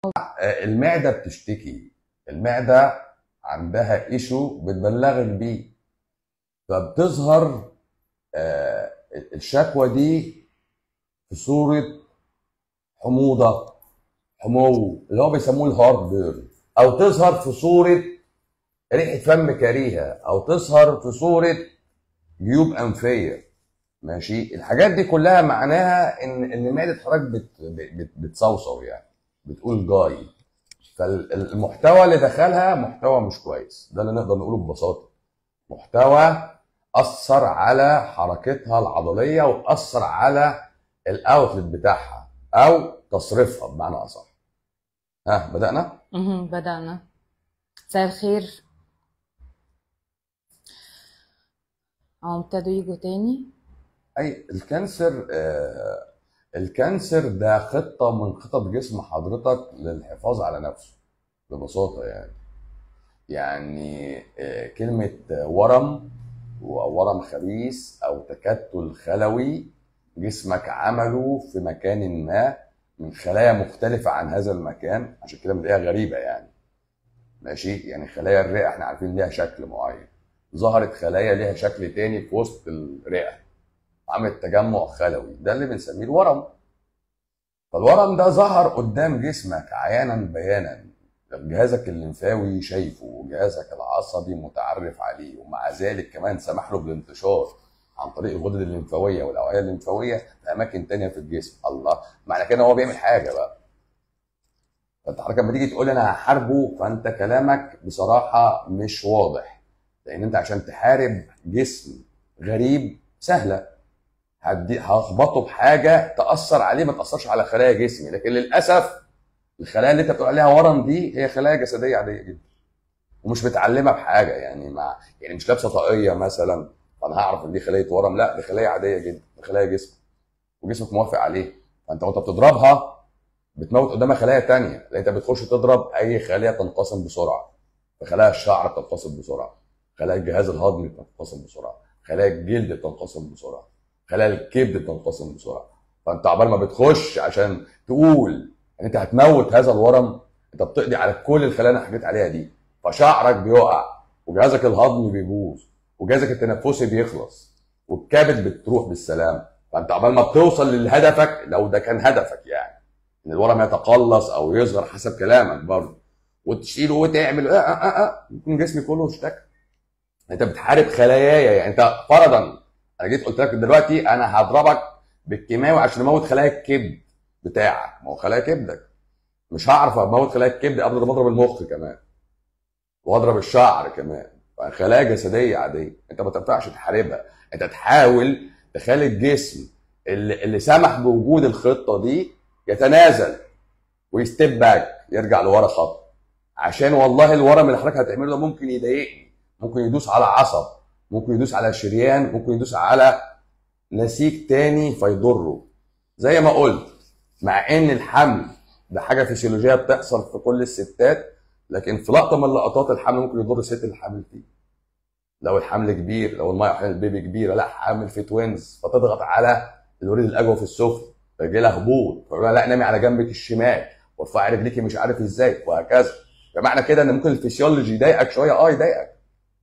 المعده بتشتكي المعده عندها ايشو بتبلغك بيه فبتظهر آه، الشكوى دي في صوره حموضه حمو اللي هو بيسموه الهارد بيرن او تظهر في صوره ريحه فم كريهه او تظهر في صوره جيوب انفيه ماشي الحاجات دي كلها معناها ان ان معده حضرتك بت بت بتصوصو يعني بتقول جاي فالمحتوى اللي دخلها محتوى مش كويس ده اللي نقدر نقوله ببساطه محتوى اثر على حركتها العضليه واثر على الاوتلت بتاعها او تصريفها بمعنى اصح ها بدانا مهم. بدأنا مساء الخير اه ابتدوا يجوا تاني اي الكانسر آه الكانسر ده خطه من خطط جسم حضرتك للحفاظ على نفسه ببساطه يعني يعني آه كلمه ورم وورم خبيث او تكتل خلوي جسمك عمله في مكان ما من خلايا مختلفه عن هذا المكان عشان كده بنلاقيها غريبه يعني ماشي يعني خلايا الرئه احنا عارفين ليها شكل معين ظهرت خلايا ليها شكل تاني في وسط الرئه عملت تجمع خلوي ده اللي بنسميه الورم فالورم ده ظهر قدام جسمك عيانا بيانا جهازك الليمفاوي شايفه وجهازك العصبي متعرف عليه ومع ذلك كمان سمح له بالانتشار عن طريق الغدد الليمفاويه والاوعيه الليمفاويه في اماكن تانية في الجسم الله معنى كده هو بيعمل حاجه بقى فانت حضرتك لما تيجي تقول انا هحاربه فانت كلامك بصراحه مش واضح لان انت عشان تحارب جسم غريب سهله هدي هخبطه بحاجه تاثر عليه ما تاثرش على خلايا جسمي لكن للاسف الخلايا اللي انت بتقول عليها ورم دي هي خلايا جسديه عاديه جدا ومش متعلمه بحاجه يعني مع يعني مش لابسه طاقيه مثلا فانا هعرف ان دي خليه ورم لا دي خلايا عاديه جدا دي خلايا جسم وجسمك موافق عليه فانت وانت بتضربها بتموت قدامها خلايا تانية لان انت بتخش تضرب اي خليه تنقسم بسرعه فخلايا الشعر بتنقسم بسرعه خلايا الجهاز الهضمي بتنقسم بسرعه خلايا الجلد بتنقسم بسرعه خلايا الكبد بتنقسم بسرعه فانت عبال ما بتخش عشان تقول ان انت هتموت هذا الورم انت بتقضي على كل الخلايا اللي انا حكيت عليها دي فشعرك بيقع وجهازك الهضمي بيبوظ وجهازك التنفسي بيخلص والكبد بتروح بالسلام فانت عبال ما بتوصل لهدفك لو ده كان هدفك يعني ان الورم يتقلص او يصغر حسب كلامك برضه وتشيله وتعمل اه اه اه, آه. يكون جسمي كله اشتكى انت بتحارب خلاياي يعني انت فرضا انا جيت قلت لك دلوقتي انا هضربك بالكيماوي عشان اموت خلايا الكبد بتاعك ما هو خلايا كبدك مش هعرف اموت خلايا الكبد قبل ما اضرب المخ كمان واضرب الشعر كمان خلايا جسديه عاديه انت ما تنفعش تحاربها انت تحاول تخلي الجسم اللي, اللي سمح بوجود الخطه دي يتنازل ويستيب باك يرجع لورا خطوه عشان والله الورم اللي حضرتك هتعمله ده ممكن يضايقني ممكن يدوس على عصب ممكن يدوس على شريان ممكن يدوس على نسيج تاني فيضره زي ما قلت مع ان الحمل ده حاجه فسيولوجيه بتحصل في كل الستات لكن في لقطه من لقطات الحمل ممكن يضر الست اللي حامل فيه لو الحمل كبير لو الميه حامل البيبي كبيره لا حامل في توينز فتضغط على الوريد الاجوف السفلي فيجي لها هبوط فيقول لا نامي على جنبك الشمال وارفعي رجليكي مش عارف ازاي وهكذا فمعنى كده ان ممكن الفسيولوجي يضايقك شويه اه يضايقك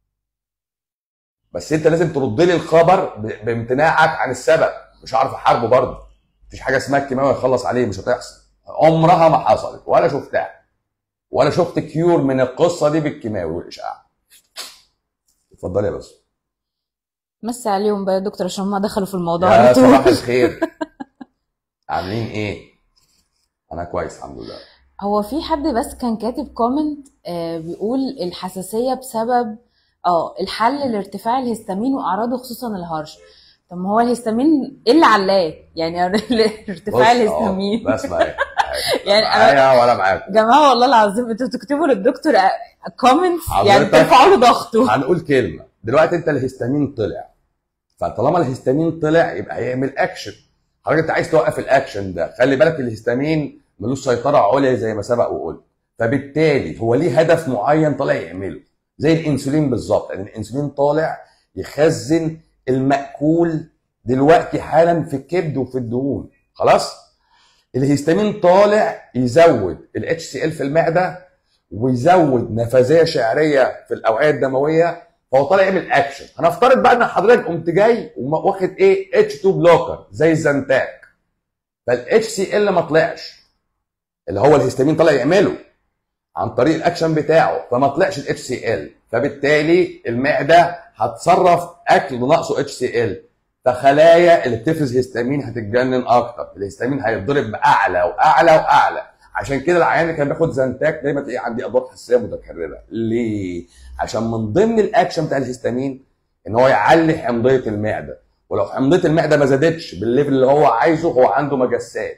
بس انت لازم ترد لي الخبر بامتناعك عن السبب مش هعرف احاربه برضه مفيش حاجه اسمها الكيماوي يخلص عليه مش هتحصل عمرها ما حصلت ولا شفتها ولا شفت كيور من القصه دي بالكيماوي والاشعاع اتفضلي يا بس مسي عليهم بقى يا دكتور عشان هم دخلوا في الموضوع يا على طول صباح الخير عاملين ايه انا كويس الحمد لله هو في حد بس كان كاتب كومنت آه بيقول الحساسيه بسبب اه الحل لارتفاع الهستامين واعراضه خصوصا الهرش طب ما هو الهستامين ايه اللي علاه يعني ارتفاع بص، أهو، الهستامين بس معايا يعني أنا- معايا ولا معاكم جماعه والله العظيم انتوا بتكتبوا للدكتور كومنتس يعني حضرتك- ترفعوا له ضغطه هنقول كلمه دلوقتي انت الهستامين طلع فطالما الهستامين طلع يبقى هيعمل اكشن حضرتك انت عايز توقف الاكشن ده خلي بالك الهستامين ملوش سيطره عليا زي ما سبق وقلت فبالتالي هو ليه هدف معين طالع يعمله زي الانسولين بالظبط يعني الانسولين طالع يخزن المأكول دلوقتي حالا في الكبد وفي الدهون خلاص الهستامين طالع يزود ال HCl في المعده ويزود نفاذيه شعريه في الاوعيه الدمويه فهو طالع يعمل اكشن هنفترض بقى ان حضرتك قمت جاي واخد ايه H2 بلوكر زي الزنتاك فال HCl ما طلعش اللي هو الهستامين طالع يعمله عن طريق الاكشن بتاعه فما طلعش ال HCl فبالتالي المعده هتصرف اكل ناقصه HCl فخلايا اللي بتفرز هستامين هتتجنن اكتر الهستامين هيتضرب باعلى واعلى واعلى عشان كده العيان اللي كان بياخد زنتاك دايما تلاقيه عندي ادوار حساسيه متكرره ليه عشان من ضمن الاكشن بتاع الهستامين ان هو يعلي حمضيه المعده ولو حمضيه المعده ما زادتش بالليفل اللي هو عايزه هو عنده مجسات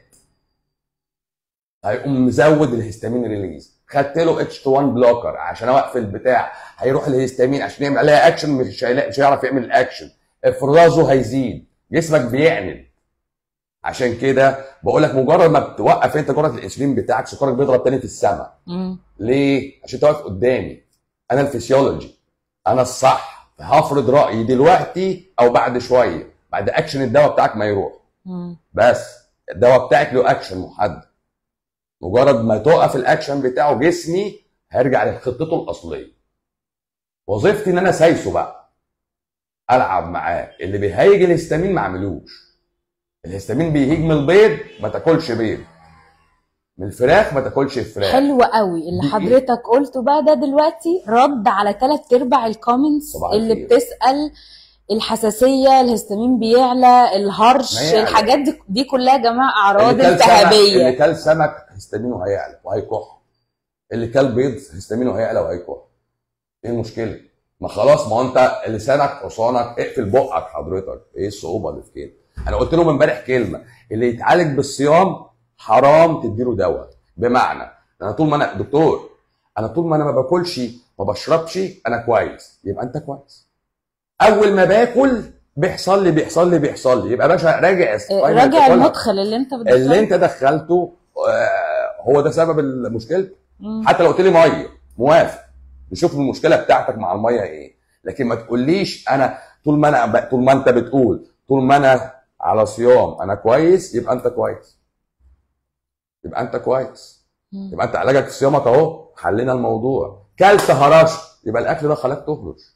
هيقوم مزود الهستامين ريليز خدت له اتش 1 بلوكر عشان اوقف البتاع هيروح الهستامين عشان يعمل عليها اكشن مش هيلاقي مش هيعرف يعمل الاكشن افرازه هيزيد جسمك بيعند عشان كده بقول لك مجرد ما بتوقف انت جرعه الانسولين بتاعك سكرك بيضرب تاني في السماء مم. ليه؟ عشان انت واقف قدامي انا الفسيولوجي انا الصح هفرض رايي دلوقتي او بعد شويه بعد اكشن الدواء بتاعك ما يروح مم. بس الدواء بتاعك له اكشن محدد مجرد ما توقف الاكشن بتاعه جسمي هيرجع لخطته الاصليه وظيفتي ان انا سايسه بقى العب معاه اللي بيهيج الهستامين ما اعملوش الهستامين بيهيج من البيض ما تاكلش بيض من الفراخ ما تاكلش فراخ حلو قوي اللي دي إيه؟ حضرتك قلته بقى ده دلوقتي رد على ثلاث ارباع الكومنتس صباح اللي الخير. بتسال الحساسيه الهستامين بيعلى الهرش ما يعلى. الحاجات دي, دي كلها يا جماعه اعراض اللي كل سمك اللي التهابيه كل سمك هستامينه هيعلى وهيكح اللي كل بيض هستامينه هيعلى وهيكح ايه المشكله ما خلاص ما هو انت لسانك حصانك اقفل بقك حضرتك ايه الصعوبه اللي في كده انا قلت لهم امبارح كلمه اللي يتعالج بالصيام حرام تديله دواء بمعنى انا طول ما انا دكتور انا طول ما انا ما باكلش ما بشربش انا كويس يبقى انت كويس اول ما باكل بيحصل لي بيحصل لي بيحصل لي يبقى يا باشا راجع آه، القايمة اللي راجع بتاكلها. المدخل اللي انت بتدخله اللي انت دخلته آه، هو ده سبب المشكله مم. حتى لو قلت لي ميه موافق نشوف المشكله بتاعتك مع الميه ايه لكن ما تقوليش انا طول ما انا ب- طول ما انت بتقول طول ما انا على صيام انا كويس يبقى انت كويس يبقى انت كويس مم. يبقى انت علاجك في صيامك اهو حلينا الموضوع كلت هرش يبقى الاكل ده خلاك تهرش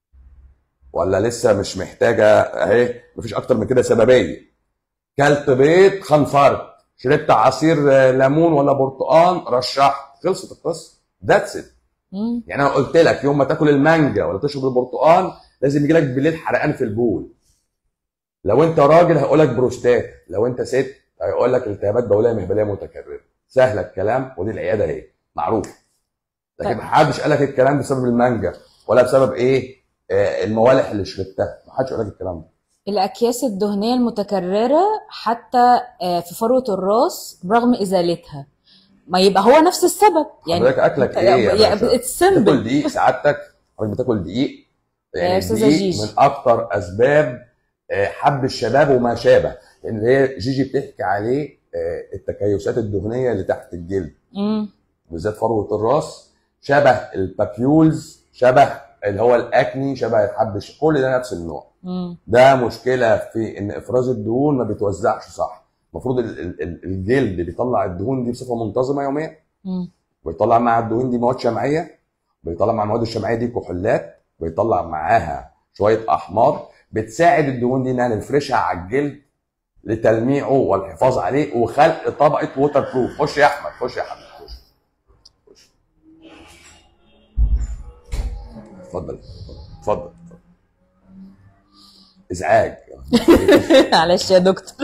ولا لسه مش محتاجه اهي مفيش اكتر من كده سببيه كلت بيض خنفرت شربت عصير آه، ليمون ولا برتقان رشحت خلصت القصه ذاتس ات مم. يعني انا قلت لك يوم ما تاكل المانجا ولا تشرب البرتقان لازم يجي لك بالليل حرقان في البول لو انت راجل هيقول لك بروستات لو انت ست هيقول لك التهابات بوليه مهبليه متكرره سهله الكلام ودي العياده اهي معروف لكن طيب. محدش قال لك الكلام بسبب المانجا ولا بسبب ايه آه الموالح اللي شربتها محدش قال لك الكلام ده الاكياس الدهنيه المتكرره حتى آه، في فروه الراس برغم ازالتها ما يبقى هو نفس السبب يعني حضرتك اكلك ايه يا باشا؟ اتس سمبل بتاكل دقيق سعادتك حضرتك بتاكل دقيق يا أستاذة الدقيق جيجي. من اكتر اسباب آه، حب الشباب وما شابه لان هي جيجي بتحكي عليه آه، التكيسات الدهنيه اللي تحت الجلد بالذات فروه الراس شبه البابيولز شبه اللي هو الاكني شبه الحب الش- كل ده نفس النوع ده مشكله في ان افراز الدهون ما بيتوزعش صح المفروض ال- ال- ال- الجلد بيطلع الدهون دي بصفه منتظمه يوميا ويطلع مع الدهون دي مواد شمعيه بيطلع مع المواد الشمعيه دي كحولات بيطلع معاها شويه احماض بتساعد الدهون دي انها نفرشها على الجلد لتلميعه والحفاظ عليه وخلق طبقه ووتر بروف خش يا احمد خش يا حبيبي خش خش اتفضل اتفضل اتفضل ازعاج معلش يا دكتور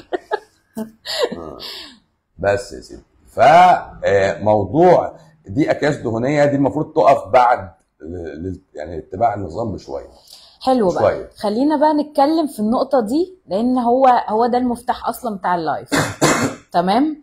بس يا سيدي فموضوع دي اكياس دهنيه دي المفروض تقف بعد ل- ل- يعني اتباع النظام بشويه حلو بقى شوية. خلينا بقى نتكلم في النقطة دي لأن هو هو ده المفتاح أصلا بتاع اللايف تمام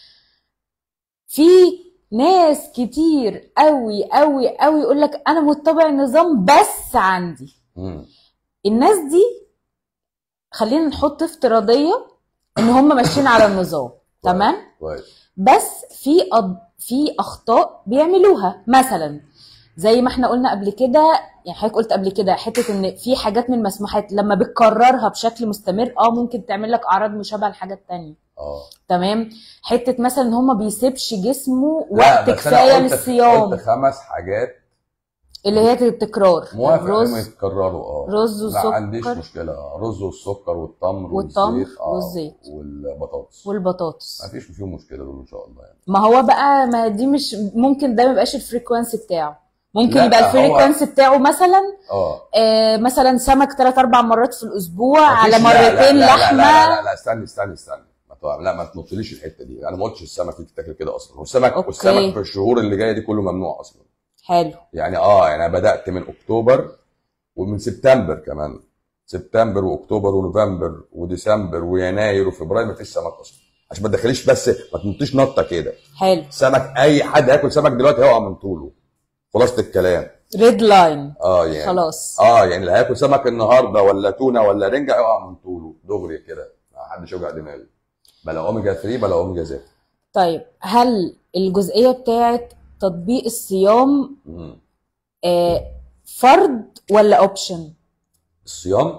في ناس كتير قوي قوي قوي يقول لك أنا متبع النظام بس عندي مم. الناس دي خلينا نحط افتراضية إن هم ماشيين على النظام تمام كويس بس في أض... في اخطاء بيعملوها مثلا زي ما احنا قلنا قبل كده يعني حضرتك قلت قبل كده حته ان في حاجات من المسموحات لما بتكررها بشكل مستمر اه ممكن تعمل لك اعراض مشابهه لحاجات تانية اه تمام حته مثلا ان هو ما بيسيبش جسمه لا وقت بس انا كفايه قلت للصيام قلت خمس حاجات اللي هي التكرار موافق انهم الرز يتكرروا اه رز ما وسكر عنديش مشكله رز والسكر والتمر والتمر والزيت اه والزيت. والبطاطس والبطاطس ما فيش فيهم مشكله دول ان شاء الله يعني ما هو بقى ما دي مش ممكن ده ما يبقاش الفريكوانسي بتاعه ممكن لا، يبقى هو- الفريكوانسي بتاعه مثلا اه آه مثلا سمك ثلاث اربع مرات في الاسبوع مفيش- على لا- لا- مرتين لا- لا- لحمه لا لا لا استني استني استني ما تع- لا ما تنطليش الحته دي انا ما قلتش السمك يتاكل كده اصلا والسمك أوكي. والسمك في الشهور اللي جايه دي كله ممنوع اصلا حلو يعني اه يعني انا بدات من اكتوبر ومن سبتمبر كمان سبتمبر واكتوبر ونوفمبر وديسمبر ويناير وفبراير ما فيش سمك اصلا عشان ما تدخليش بس ما تنطيش نطه كده حلو سمك اي حد هياكل سمك دلوقتي هيقع من طوله خلاصه الكلام ريد لاين اه يعني خلاص اه يعني اللي هياكل سمك النهارده ولا تونه ولا رنجه هيقع من طوله دغري كده ما حدش يوجع دماغه بلا اوميجا 3 بلا اوميجا زد طيب هل الجزئيه بتاعت تطبيق الصيام مم. آه فرض ولا اوبشن الصيام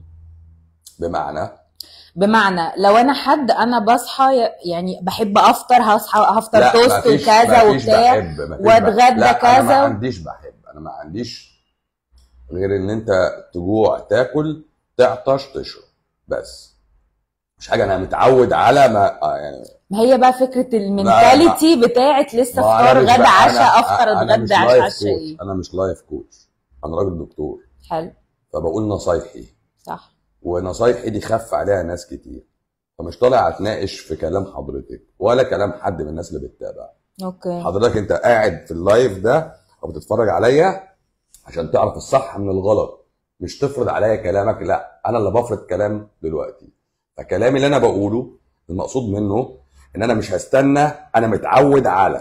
بمعنى بمعنى لو انا حد انا بصحى يعني بحب افطر هصحى هفطر لا توست مفيش- وكذا مفيش وبتاع بحب مفيش واتغدى بحب. لا، انا ما كذا. عنديش بحب انا ما عنديش غير ان انت تجوع تاكل تعطش تشرب بس مش حاجه انا متعود على ما آه يعني ما هي بقى فكره المينتاليتي بتاعت لسه ما فطار أنا مش غدا بقى- عشاء أنا- افطر أنا مش اتغدى عشاء لايف عشاء كوتش. ايه انا مش لايف كوتش انا راجل دكتور حلو فبقول نصايحي صح ونصايحي دي خف عليها ناس كتير فمش طالع اتناقش في كلام حضرتك ولا كلام حد من الناس اللي بتتابع اوكي حضرتك انت قاعد في اللايف ده او بتتفرج عليا عشان تعرف الصح من الغلط مش تفرض عليا كلامك لا انا اللي بفرض كلام دلوقتي فكلامي اللي انا بقوله المقصود منه ان انا مش هستنى انا متعود على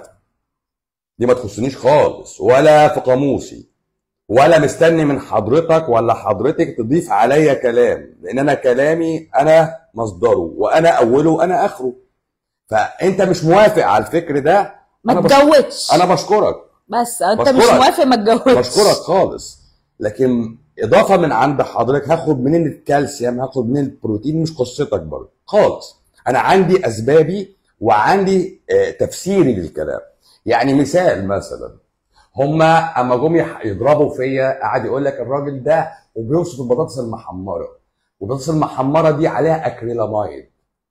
دي ما تخصنيش خالص ولا في قاموسي ولا مستني من حضرتك ولا حضرتك تضيف عليا كلام لان انا كلامي انا مصدره وانا اوله وانا اخره فانت مش موافق على الفكر ده ما أنا بش- تجودش انا بشكرك بس انت مش بشكرك. موافق ما تجودش بشكرك خالص لكن اضافه من عند حضرتك هاخد منين الكالسيوم هاخد منين البروتين مش قصتك برضه خالص انا عندي اسبابي وعندي آه، تفسيري للكلام يعني مثال مثلا هما اما جم يح- يضربوا فيا قعد يقول لك الراجل ده وبيوصف البطاطس المحمره والبطاطس المحمره دي عليها اكريلاميد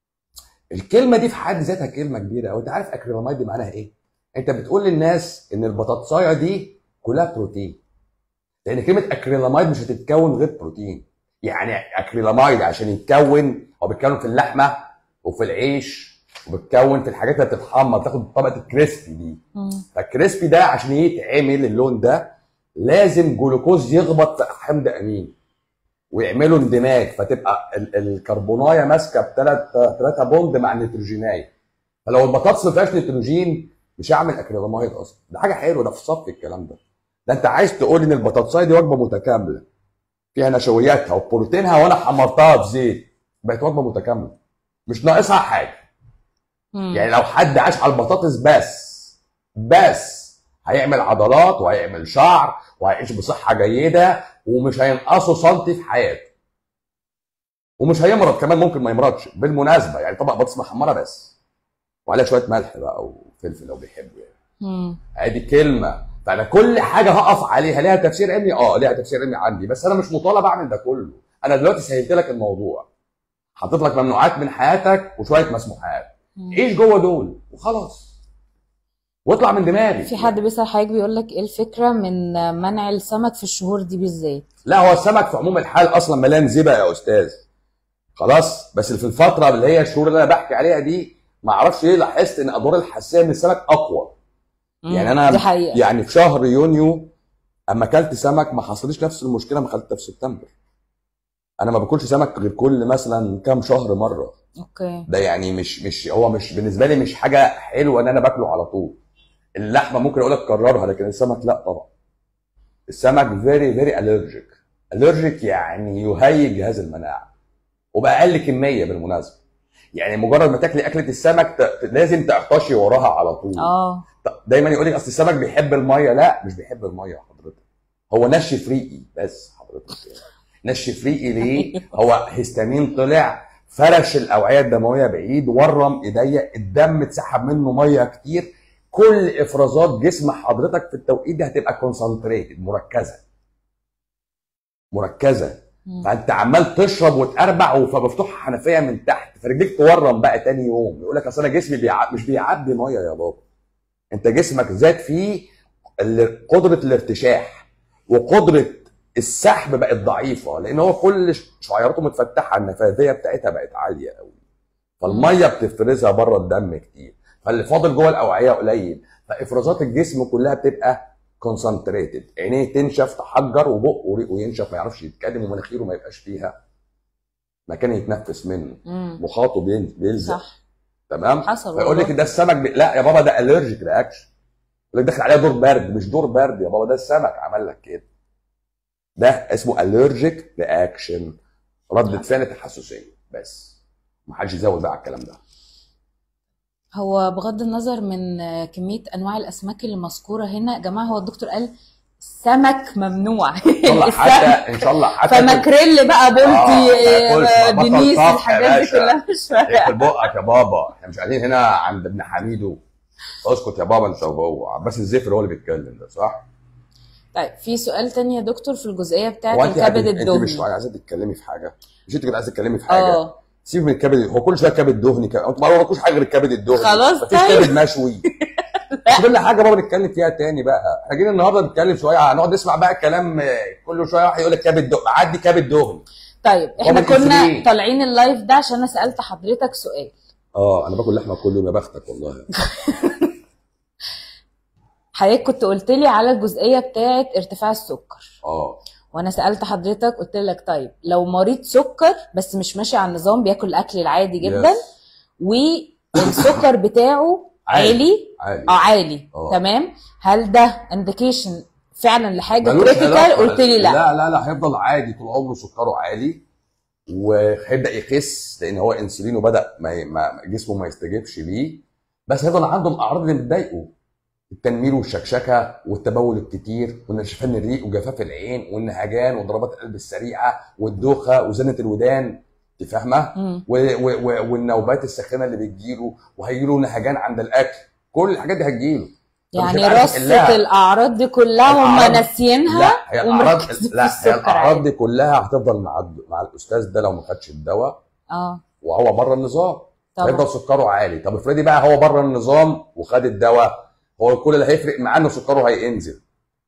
الكلمه دي في حد ذاتها كلمه كبيره قوي انت عارف اكريلاميد دي معناها ايه انت بتقول للناس ان البطاطسايه دي كلها بروتين لان كلمه اكريلاميد مش هتتكون غير بروتين يعني اكريلاميد عشان يتكون هو بيتكون في اللحمه وفي العيش وبيتكون في الحاجات اللي بتتحمر تاخد طبقه الكريسبي دي مم. فالكريسبي ده عشان يتعمل اللون ده لازم جلوكوز يخبط في حمض امين ويعملوا اندماج فتبقى ال- الكربونايه ماسكه بثلاث ثلاثه بوند مع النيتروجينايه فلو البطاطس ما فيهاش نيتروجين مش هعمل اكريلاميد اصلا ده حاجه حلوه ده في صف الكلام ده ده انت عايز تقول ان البطاطسايه دي وجبه متكامله فيها نشوياتها وبروتينها وانا حمرتها في زيت بقت وجبه متكامله مش ناقصها حاجه مم. يعني لو حد عاش على البطاطس بس بس هيعمل عضلات وهيعمل شعر وهيعيش بصحه جيده ومش هينقصه سنتي في حياته ومش هيمرض كمان ممكن ما يمرضش بالمناسبه يعني طبق بطاطس محمره بس وعليها شويه ملح بقى وفلفل لو بيحبوا يعني مم. ادي كلمه فانا كل حاجه هقف عليها ليها تفسير علمي اه ليها تفسير علمي عندي بس انا مش مطالب اعمل ده كله انا دلوقتي سهلت لك الموضوع حطيت لك ممنوعات من حياتك وشويه مسموحات مم. عيش جوه دول وخلاص واطلع من دماغي في حد بيسأل حضرتك بيقول لك ايه الفكره من منع السمك في الشهور دي بالذات لا هو السمك في عموم الحال اصلا مليان زبا يا استاذ خلاص بس في الفتره اللي هي الشهور اللي انا بحكي عليها دي ما اعرفش ليه لاحظت ان ادوار الحساسيه من السمك اقوى مم. يعني انا دي حقيقه يعني في شهر يونيو اما اكلت سمك ما حصليش نفس المشكله ما اكلتها في سبتمبر انا ما باكلش سمك غير كل مثلا كام شهر مره اوكي ده يعني مش مش هو مش بالنسبه لي مش حاجه حلوه ان انا باكله على طول اللحمه ممكن اقول لك كررها لكن السمك لا طبعا السمك فيري فيري الرجيك الرجيك يعني يهيج جهاز المناعه وباقل كميه بالمناسبه يعني مجرد ما تاكلي اكله السمك ت... ت- لازم تعطشي وراها على طول اه دايما يقول لك اصل السمك بيحب الميه لا مش بيحب الميه حضرتك هو نشف ريقي بس حضرتك نشف ريقي ليه هو هيستامين طلع فرش الاوعيه الدمويه بعيد ورم ايديا الدم اتسحب منه ميه كتير كل افرازات جسم حضرتك في التوقيت ده هتبقى كونسنتريتد مركزه مركزه مم. فانت عمال تشرب وتقربع فمفتوح حنفيه من تحت فرجليك تورم بقى تاني يوم يقول لك اصل انا جسمي بيع... مش بيعدي ميه يا بابا انت جسمك زاد فيه ال- قدره الارتشاح وقدره السحب بقت ضعيفه لان هو كل ش- شعيراته متفتحه النفاذيه بتاعتها بقت عاليه قوي فالميه بتفرزها بره الدم كتير فاللي فاضل جوه الاوعيه قليل فافرازات الجسم كلها بتبقى كونسنتريتد عينيه تنشف تحجر وبقه وريقه ينشف ما يعرفش يتكلم ومناخيره ما يبقاش فيها مكان يتنفس منه مم. مخاطه بين- بيلزق صح تمام حصل فيقول لك والله. ده السمك بي... لا يا بابا ده الرجيك رياكشن يقول لك داخل عليها دور برد مش دور برد يا بابا ده السمك عمل لك كده ده اسمه الرجيك رياكشن ردة فعل تحسسيه بس ما حدش يزود بقى على الكلام ده هو بغض النظر من آه، كمية أنواع الأسماك اللي مذكورة هنا يا جماعة هو الدكتور قال سمك ممنوع ان شاء الله السمك. حتى ان شاء الله حتى فماكريل بقى بولتي آه، ما آه، ياكلش، بطل دينيس طبخ يا الحاجات دي باشا. كلها مش فارقة ياكل بقك يا بابا احنا مش قاعدين هنا عند ابن حميدو اسكت يا بابا انت وهو عباس الزفر هو اللي بيتكلم ده صح؟ طيب في سؤال تاني يا دكتور في الجزئية بتاعت هو انت الكبد انت مش الدهني عايزه تتكلمي في حاجه مش انت كنت عايزه تتكلمي في حاجه اه سيب من الكبد هو كل شويه كبد دهني كبد انتوا ما وراكوش حاجه غير الكبد الدهني خلاص مفيش طيب. كبد مشوي مش كل حاجه بابا نتكلم فيها تاني بقى احنا جينا النهارده نتكلم شويه هنقعد نسمع بقى الكلام آه، كل شويه واحد يقول لك كبد دهني عدي كبد دهني طيب احنا طب كنا الإنسولين. طالعين اللايف ده عشان انا سألت حضرتك سؤال اه انا باكل لحمه كل يوم يا بختك والله حضرتك كنت قلت لي على الجزئية بتاعت ارتفاع السكر اه وانا سألت حضرتك قلت لك طيب لو مريض سكر بس مش ماشي على النظام بياكل الاكل العادي جدا Yes. والسكر بتاعه عالي. عالي عادي اه عالي اه. تمام هل ده انديكيشن فعلا لحاجه ملوش كريتيكال علاقة. قلت لي لا لا لا لا هيفضل عادي طول عمره سكره عالي وهيبدا يخس لان هو انسولينه بدا ما ما جسمه ما يستجيبش ليه بس هيفضل عنده الاعراض اللي بتضايقه التنميل والشكشكه والتبول الكتير ونشفان الريق وجفاف العين والنهجان وضربات القلب السريعه والدوخه وزنه الودان انت فاهمه؟ مم. و- و- و- والنوبات الساخنه اللي بتجيله وهيجيله نهجان عند الاكل كل الحاجات دي هتجيله يعني هيبقى عارف رصة يحلها. الاعراض دي كلها هم الأعراض- ناسيينها لا هي الاعراض ومركزين في لا هي السكر الاعراض عادي دي كلها هتفضل مع الد- مع الاستاذ ده لو ما خدش الدواء اه وهو بره النظام طبعا هيفضل سكره عالي طب افرضي بقى هو بره النظام وخد الدواء هو كل اللي هيفرق معاه انه سكره هينزل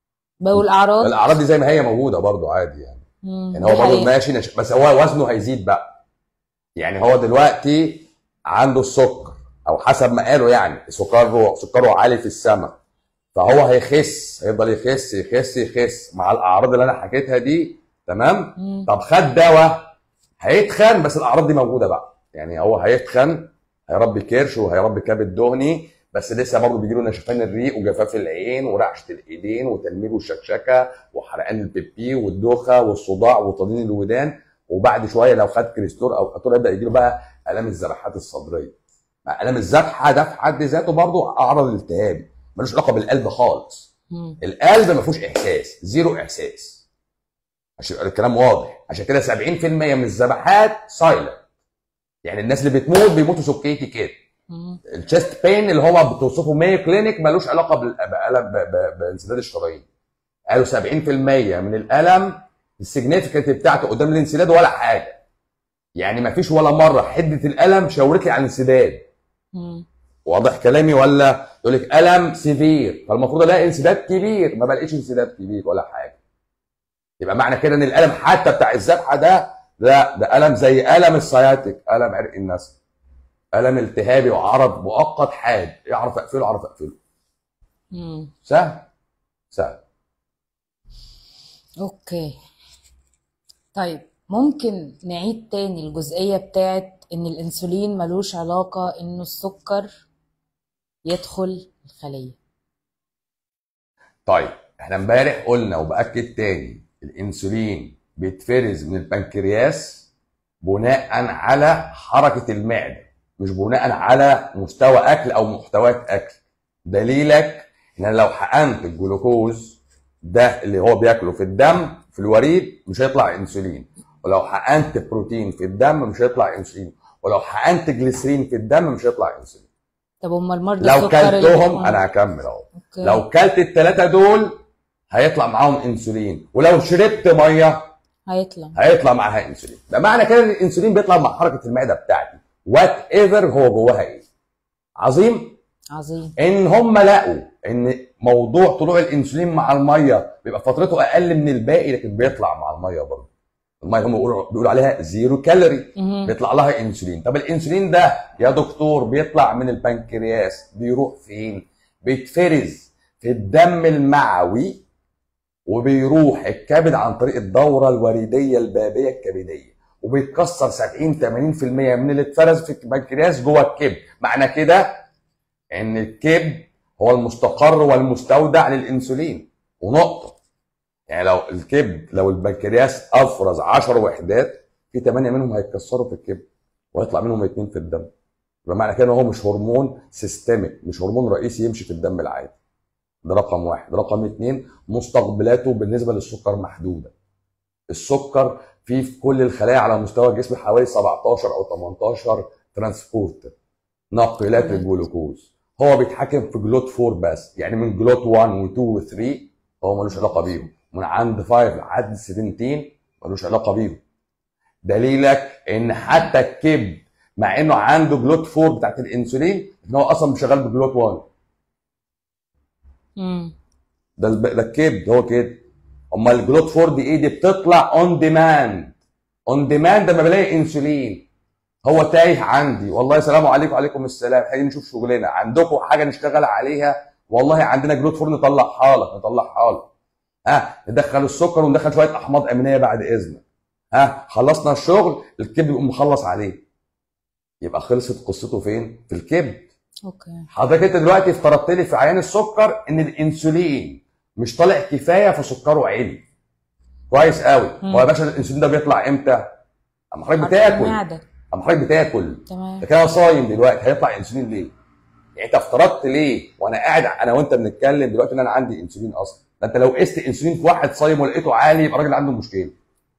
والاعراض الاعراض دي زي ما هي موجوده برضو عادي يعني مم. يعني دي هو برضه حقيقة. ماشي نش... بس هو وزنه هيزيد بقى يعني هو دلوقتي عنده السكر او حسب ما قالوا يعني سكره سكره عالي في السماء فهو هيخس هيفضل يخس يخس يخس مع الاعراض اللي انا حكيتها دي تمام مم. طب خد دواء هيتخن بس الاعراض دي موجوده بقى يعني هو هيتخن هيربي كرش وهيربي كبد دهني بس لسه برضه بيجيله نشفان الريق وجفاف العين ورعشه الايدين وتنميل والشكشكه وحرقان البيبي والدوخه والصداع وطنين الودان وبعد شويه لو خد كريستور او اتور يبدا يجيله بقى الام الذبحات الصدريه مع الام الذبحه ده في حد ذاته برضه اعراض الالتهاب ملوش علاقه بالقلب خالص مم. القلب ما فيهوش احساس زيرو احساس عشان يبقى الكلام واضح عشان كده 70% من الذبحات سايلنت يعني الناس اللي بتموت بيموتوا سكيتي كده مم. الشيست بين اللي هو بتوصفه مايو كلينيك ملوش علاقه بال- بألم ب- ب- بانسداد الشرايين قالوا 70% من الالم السيجنيفيكانت بتاعته قدام الانسداد ولا حاجه يعني ما فيش ولا مره حده الالم شاورت لي على الانسداد مم. واضح كلامي ولا يقول لك الم سيفير فالمفروض الاقي انسداد كبير ما بلاقيش انسداد كبير ولا حاجه يبقى معنى كده ان الالم حتى بتاع الذبحه ده لا ده الم زي الم السياتيك الم عرق النسل الم التهابي وعرض مؤقت حاد يعرف اقفله اعرف اقفله مم. سهل سهل اوكي طيب ممكن نعيد تاني الجزئية بتاعت ان الانسولين ملوش علاقة انه السكر يدخل الخلية طيب احنا امبارح قلنا وباكد تاني الانسولين بيتفرز من البنكرياس بناء على حركه المعده مش بناء على مستوى اكل او محتويات اكل دليلك ان أنا لو حقنت الجلوكوز ده اللي هو بياكله في الدم في الوريد مش هيطلع انسولين ولو حقنت بروتين في الدم مش هيطلع انسولين ولو حقنت جليسرين في الدم مش هيطلع انسولين طب امال مرضى لو السكر اللي كلتهم بيكون- انا هكمل اهو أوكي. لو كلت الثلاثه دول هيطلع معاهم انسولين ولو شربت ميه هيطلع هيطلع معاها انسولين ده معنى كده ان الانسولين بيطلع مع حركه المعده بتاعتي وات ايفر هو جواها ايه عظيم عظيم ان هم لقوا ان موضوع طلوع الانسولين مع الميه بيبقى فترته اقل من الباقي لكن بيطلع مع الميه برضه الميه هم بيقولوا بيقولوا عليها زيرو كالوري مهم. بيطلع لها انسولين طب الانسولين ده يا دكتور بيطلع من البنكرياس بيروح فين بيتفرز في الدم المعوي وبيروح الكبد عن طريق الدوره الوريديه البابيه الكبديه وبيتكسر 70 80% من اللي اتفرز في البنكرياس جوه الكبد معنى كده ان الكبد هو المستقر والمستودع للانسولين ونقطه يعني لو الكبد لو البنكرياس افرز 10 وحدات في 8 منهم هيتكسروا في الكبد ويطلع منهم اثنين في الدم يبقى معنى كده ان هو مش هرمون سيستميك مش هرمون رئيسي يمشي في الدم العادي ده رقم واحد رقم اثنين مستقبلاته بالنسبه للسكر محدوده السكر فيه في كل الخلايا على مستوى الجسم حوالي 17 او 18 ترانسبورتر ناقلات تمام. الجلوكوز هو بيتحكم في جلوت 4 بس يعني من جلوت 1 و2 و3 هو ملوش علاقه بيهم من عند 5 لحد 17 ملوش علاقه بيهم دليلك ان حتى الكبد مع انه عنده جلوت 4 بتاعت الانسولين ان هو اصلا مش شغال بجلوت 1 مم. ده الب... ده الكبد هو كده امال الجلوت 4 دي ايه دي بتطلع اون ديماند اون ديماند لما بلاقي انسولين هو تايه عندي والله سلام عليكم وعليكم السلام هاجي نشوف شغلنا عندكم حاجه نشتغل عليها والله عندنا جلوت 4 نطلعها لك نطلعها لك ها ندخل السكر وندخل شويه احماض امينيه بعد اذنك ها خلصنا الشغل الكبد يقوم مخلص عليه يبقى خلصت قصته فين في الكبد اوكي حضرتك انت دلوقتي افترضت لي في عيان السكر ان الانسولين مش طالع كفايه فسكره عالي كويس قوي مم. هو يا باشا الانسولين ده بيطلع امتى اما حضرتك عارفة بتاكل المعدة. اما حضرتك بتاكل تمام لكن انا صايم دلوقتي هيطلع انسولين ليه يعني انت افترضت ليه وانا قاعد انا وانت بنتكلم دلوقتي ان انا عندي انسولين اصلا ده انت لو قست انسولين في واحد صايم ولقيته عالي يبقى الراجل عنده مشكله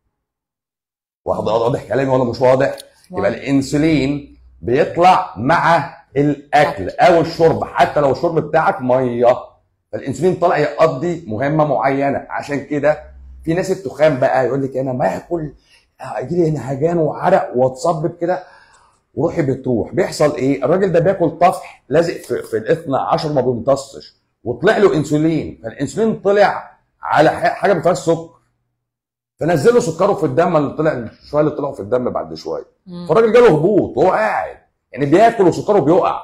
واضح واضح كلامي ولا مش واضح يبقى واضح. الانسولين بيطلع مع الاكل او الشرب حتى لو الشرب بتاعك ميه فالانسولين طالع يقضي مهمه معينه عشان كده في ناس التخان بقى يقول لك انا ما اكل يجي لي انهجان وعرق واتصبب كده وروحي بتروح بيحصل ايه الراجل ده بياكل طفح لازق في, في الاثنى عشر ما بيمتصش وطلع له انسولين فالانسولين طلع على ح- حاجه ما فيهاش سكر فنزلوا سكره في الدم اللي طلع شويه اللي طلعوا في الدم بعد شويه مم. فالراجل جاله هبوط وهو قاعد يعني بياكل وسكره بيقع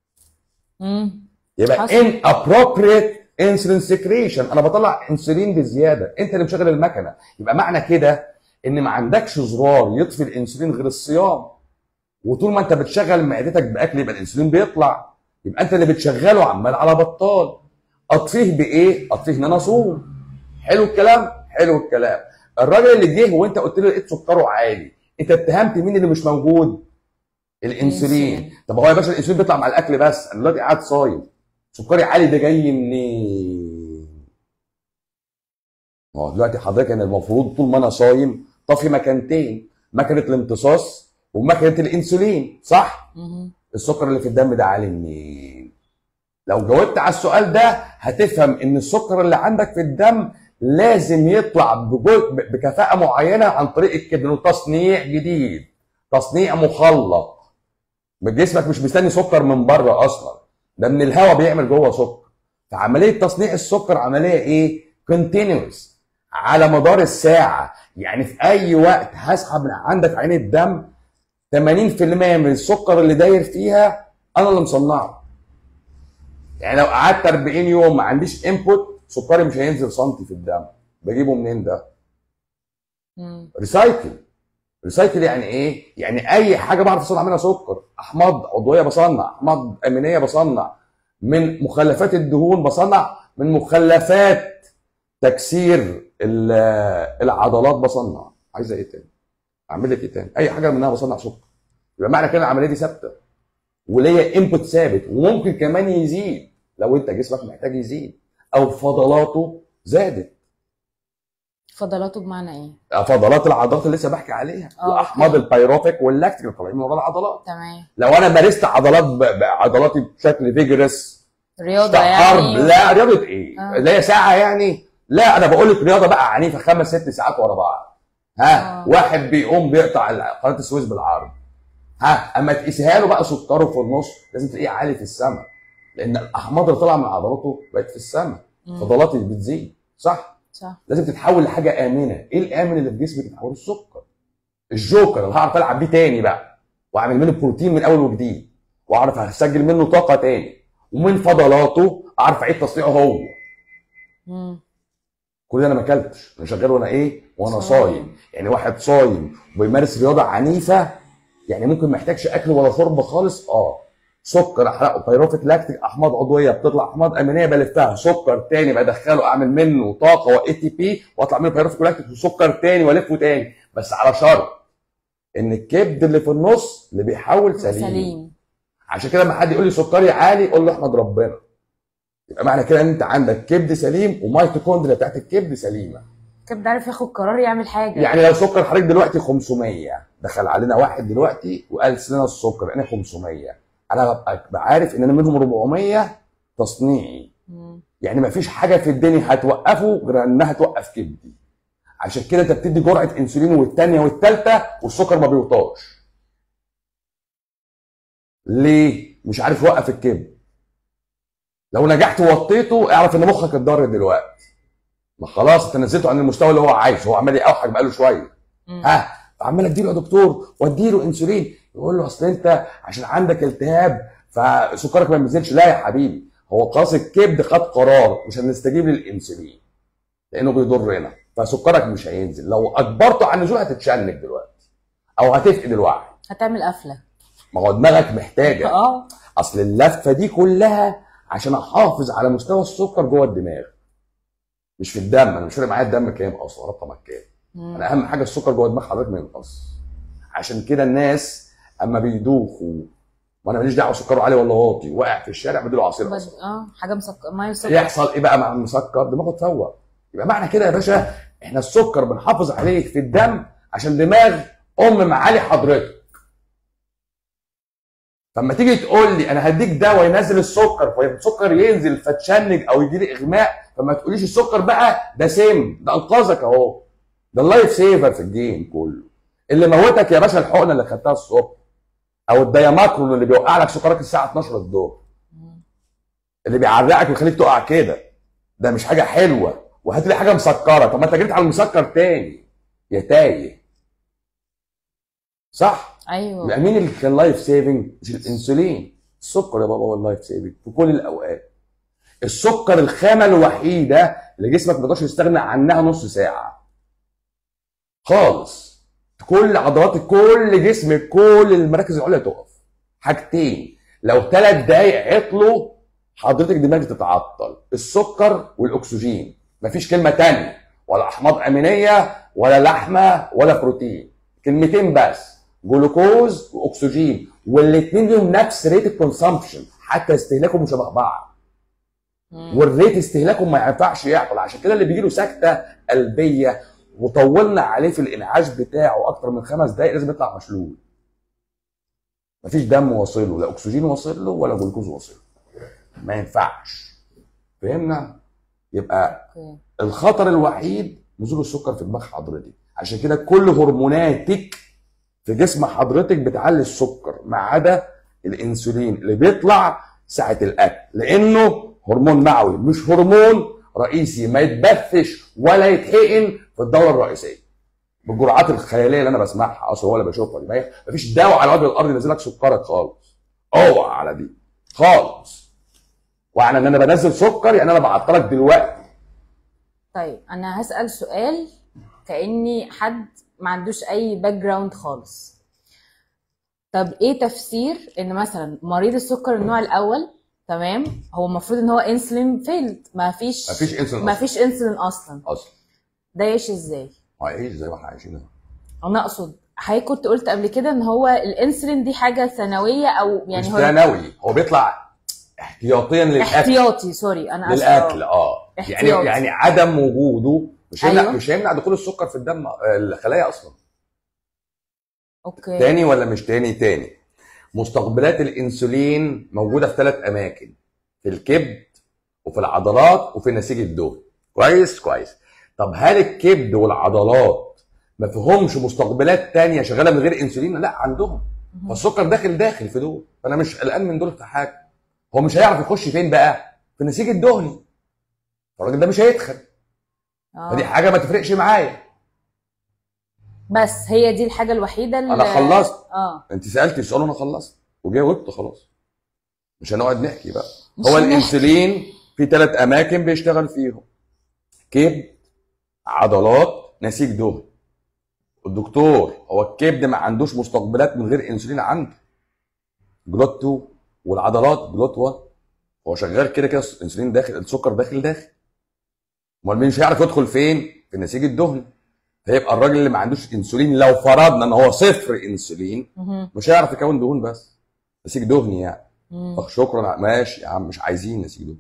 مم. يبقى حصل. ان appropriate insulin secretion انا بطلع انسولين بزياده انت اللي مشغل المكنه يبقى معنى كده ان ما عندكش زرار يطفي الانسولين غير الصيام وطول ما انت بتشغل معدتك باكل يبقى الانسولين بيطلع يبقى انت اللي بتشغله عمال على بطال اطفيه بايه اطفيه ان انا اصوم حلو الكلام حلو الكلام الراجل اللي جه وانت قلت له لقيت سكره عالي انت اتهمت مين اللي مش موجود الانسولين الإنسولين. طب هو يا باشا الانسولين بيطلع مع الاكل بس انا دلوقتي قاعد صايم سكري عالي ده جاي منين ما هو دلوقتي حضرتك انا المفروض طول ما انا صايم طافي مكانتين مكنه الامتصاص ومكنه الانسولين صح مم. السكر اللي في الدم ده عالي منين لو جاوبت على السؤال ده هتفهم ان السكر اللي عندك في الدم لازم يطلع بجو- ب- بكفاءة معينة عن طريق الكبد إنه تصنيع جديد تصنيع مخلط جسمك مش مستني سكر من بره اصلا ده من الهواء بيعمل جوه سكر فعمليه تصنيع السكر عمليه ايه كونتينوس على مدار الساعه يعني في اي وقت هسحب من عندك عين الدم 80% من السكر اللي داير فيها انا اللي مصنعه يعني لو قعدت 40 يوم ما عنديش انبوت سكري مش هينزل سنتي في الدم بجيبه منين ده مم. ريسايكل ريسايكل يعني ايه؟ يعني اي حاجه بعرف اصنع منها سكر، احماض عضويه بصنع، احماض امينيه بصنع، من مخلفات الدهون بصنع، من مخلفات تكسير ال- العضلات بصنع، عايزه ايه تاني؟ اعمل لك ايه تاني؟ اي حاجه منها بصنع سكر. يبقى معنى كده العمليه دي ثابته. وليا انبوت ثابت وممكن كمان يزيد لو انت جسمك محتاج يزيد او فضلاته زادت. فضلاته بمعنى ايه فضلات العضلات اللي لسه بحكي عليها آه، واحماض أوكي. البيروفيك واللاكتيك اللي طالعين من ورا العضلات تمام لو انا مارست عضلات ب... ب- عضلاتي بشكل فيجرس رياضه حرب يعني لا رياضه ايه؟ آه. اللي هي ساعه يعني لا انا بقول لك رياضه بقى عنيفه خمس ست ساعات ورا بعض ها آه. واحد بيقوم بيقطع ال- قناه السويس بالعرض ها اما تقيسها له بقى سكره في النص لازم تلاقيه عالي في السماء لان الاحماض اللي طالعه من عضلاته بقت في السماء مم. فضلاتي بتزيد صح؟ صح لازم تتحول لحاجه امنه ايه الامن اللي في جسمك يتحول السكر الجوكر اللي هعرف العب بيه تاني بقى واعمل منه بروتين من اول وجديد واعرف اسجل منه طاقه تاني ومن فضلاته اعرف اعيد تصنيعه هو مم. كل ده انا ما اكلتش انا شغال وانا ايه وانا صايم. صايم يعني واحد صايم وبيمارس رياضه عنيفه يعني ممكن ما يحتاجش اكل ولا شرب خالص اه سكر احرقه بيروفيك لاكتيك احماض عضويه بتطلع احماض امينيه بلفها سكر تاني بدخله اعمل منه طاقه واي تي بي واطلع منه بيروفيك لاكتيك وسكر تاني والفه تاني بس على شرط ان الكبد اللي في النص اللي بيحول سليم, سليم. سليم عشان كده لما حد يقول لي سكري عالي قول له احمد ربنا يبقى معنى كده ان انت عندك كبد سليم وميتوكوندريا بتاعت الكبد سليمه كده عارف ياخد قرار يعمل حاجه يعني لو سكر حضرتك دلوقتي 500 دخل علينا واحد دلوقتي وقال لنا السكر انا 500 انا ببقى ببقى عارف ان انا منهم 400 تصنيعي مم. يعني ما فيش حاجه في الدنيا هتوقفه غير انها توقف كبدي عشان كده انت بتدي جرعه انسولين والثانيه والثالثه والسكر ما بيوطاش ليه مش عارف يوقف الكبد لو نجحت ووطيته اعرف ان مخك اتضرر دلوقتي ما خلاص انت نزلته عن المستوى اللي هو عايزه هو عمال يوحك بقاله شويه مم. ها فعمال اديله يا دكتور واديله انسولين يقول له اصل انت عشان عندك التهاب فسكرك ما بينزلش لا يا حبيبي هو خلاص الكبد خد قرار مش هنستجيب للانسولين لانه بيضرنا فسكرك مش هينزل لو اجبرته على النزول هتتشنج دلوقتي او هتفقد الوعي هتعمل قفله ما هو دماغك محتاجه اه اصل اللفه دي كلها عشان احافظ على مستوى السكر جوه الدماغ مش في الدم انا مش فارق معايا الدم كام اصلا رقمك كام مم. انا اهم حاجه السكر جوه دماغ حضرتك ما ينقص عشان كده الناس اما بيدوخوا وانا ماليش دعوه سكره عالي ولا واطي واقع في الشارع بديله عصير بد... قصب اه حاجه مسكر ميه مسكر يحصل ايه بقى مع المسكر دماغه تفوق يبقى معنى كده يا باشا احنا السكر بنحافظ عليه في الدم عشان دماغ ام معالي حضرتك فلما تيجي تقول لي انا هديك دواء ينزل السكر فالسكر ينزل فتشنج او يجي لي اغماء فما تقوليش السكر بقى ده سم ده انقذك اهو ده اللايف سيفر في الجيم كله اللي موتك يا باشا الحقنه اللي خدتها الصبح او الدياماكرون اللي بيوقع لك سكرك الساعه 12 الظهر مم. اللي بيعرقك ويخليك تقع كده ده مش حاجه حلوه وهات لي حاجه مسكره طب ما انت جريت على المسكر تاني يا تايه صح ايوه يبقى مين اللي كان لايف سيفنج مش الانسولين السكر يا بابا هو اللايف سيفنج في كل الاوقات السكر الخامه الوحيده اللي جسمك ما يقدرش يستغنى عنها نص ساعه خالص كل عضلات كل جسمك كل المراكز العليا تقف حاجتين لو ثلاث دقايق عطلوا حضرتك دماغك تتعطل السكر والاكسجين مفيش كلمه تانية ولا احماض امينيه ولا لحمه ولا بروتين كلمتين بس جلوكوز واكسجين والاثنين لهم نفس ريت الكونسامبشن حتى استهلاكهم شبه بعض مم. والريت استهلاكهم ما ينفعش يعطل عشان كده اللي بيجي له سكته قلبيه وطولنا عليه في الانعاش بتاعه اكتر من خمس دقائق لازم يطلع مشلول مفيش دم واصل له لا اكسجين واصل له ولا جلوكوز واصل له ما ينفعش فهمنا يبقى اوكي الخطر الوحيد نزول السكر في دماغ حضرتك عشان كده كل هرموناتك في جسم حضرتك بتعلي السكر ما عدا الانسولين اللي بيطلع ساعه الاكل لانه هرمون معوي مش هرمون رئيسي ما يتبثش ولا يتحقن في الدوره الرئيسيه بالجرعات الخياليه اللي انا بسمعها اصلا ولا بشوفها دي ما هي- مفيش دواء على وجه الارض ينزل لك سكرك خالص اوعى على دي خالص وعلى ان انا بنزل سكر يعني انا بعطلك دلوقتي طيب انا هسأل سؤال كأني حد ما عندوش اي باك جراوند خالص طب ايه تفسير ان مثلا مريض السكر النوع الاول تمام هو المفروض ان هو انسولين فيلد ما فيش مفيش انسولين ما أصلاً. فيش انسولين اصلا اصلا ده يعيش ازاي هيعيش زي ما احنا عايشين انا اقصد حضرتك كنت قلت قبل كده ان هو الانسولين دي حاجه ثانويه او يعني مش هو ثانوي هو بيطلع احتياطيا للاكل احتياطي سوري انا اسفه للاكل اه يعني احتياطي. يعني عدم وجوده مش هيمنع أيوة. مش هيمنع دخول السكر في الدم آه، الخلايا اصلا اوكي تاني ولا مش تاني تاني مستقبلات الانسولين موجوده في ثلاث اماكن في الكبد وفي العضلات وفي نسيج الدهن كويس كويس طب هل الكبد والعضلات ما فيهمش مستقبلات تانية شغاله من غير انسولين لا عندهم مهم. فالسكر داخل داخل في دول فانا مش قلقان من دول في حاجه هو مش هيعرف يخش فين بقى في النسيج الدهني الراجل ده مش هيدخل آه. فدي حاجه ما تفرقش معايا بس هي دي الحاجه الوحيده اللي انا خلصت اه انت سالتي السؤال وانا خلصت وجاوبت خلاص مش هنقعد نحكي بقى مش هو هنحكي. الانسولين في ثلاث اماكن بيشتغل فيهم كبد عضلات نسيج دهن الدكتور هو الكبد ما عندوش مستقبلات من غير انسولين عنده جلوت 2 والعضلات جلوت 1 هو شغال كده كده الانسولين داخل السكر داخل داخل امال مين مش هيعرف يدخل فين في النسيج الدهني فيبقى الراجل اللي ما عندوش انسولين لو فرضنا ان هو صفر انسولين مهم. مش هيعرف يكون دهون بس نسيج دهني يعني مم. طب شكرا ماشي يا عم مش عايزين نسيج دهني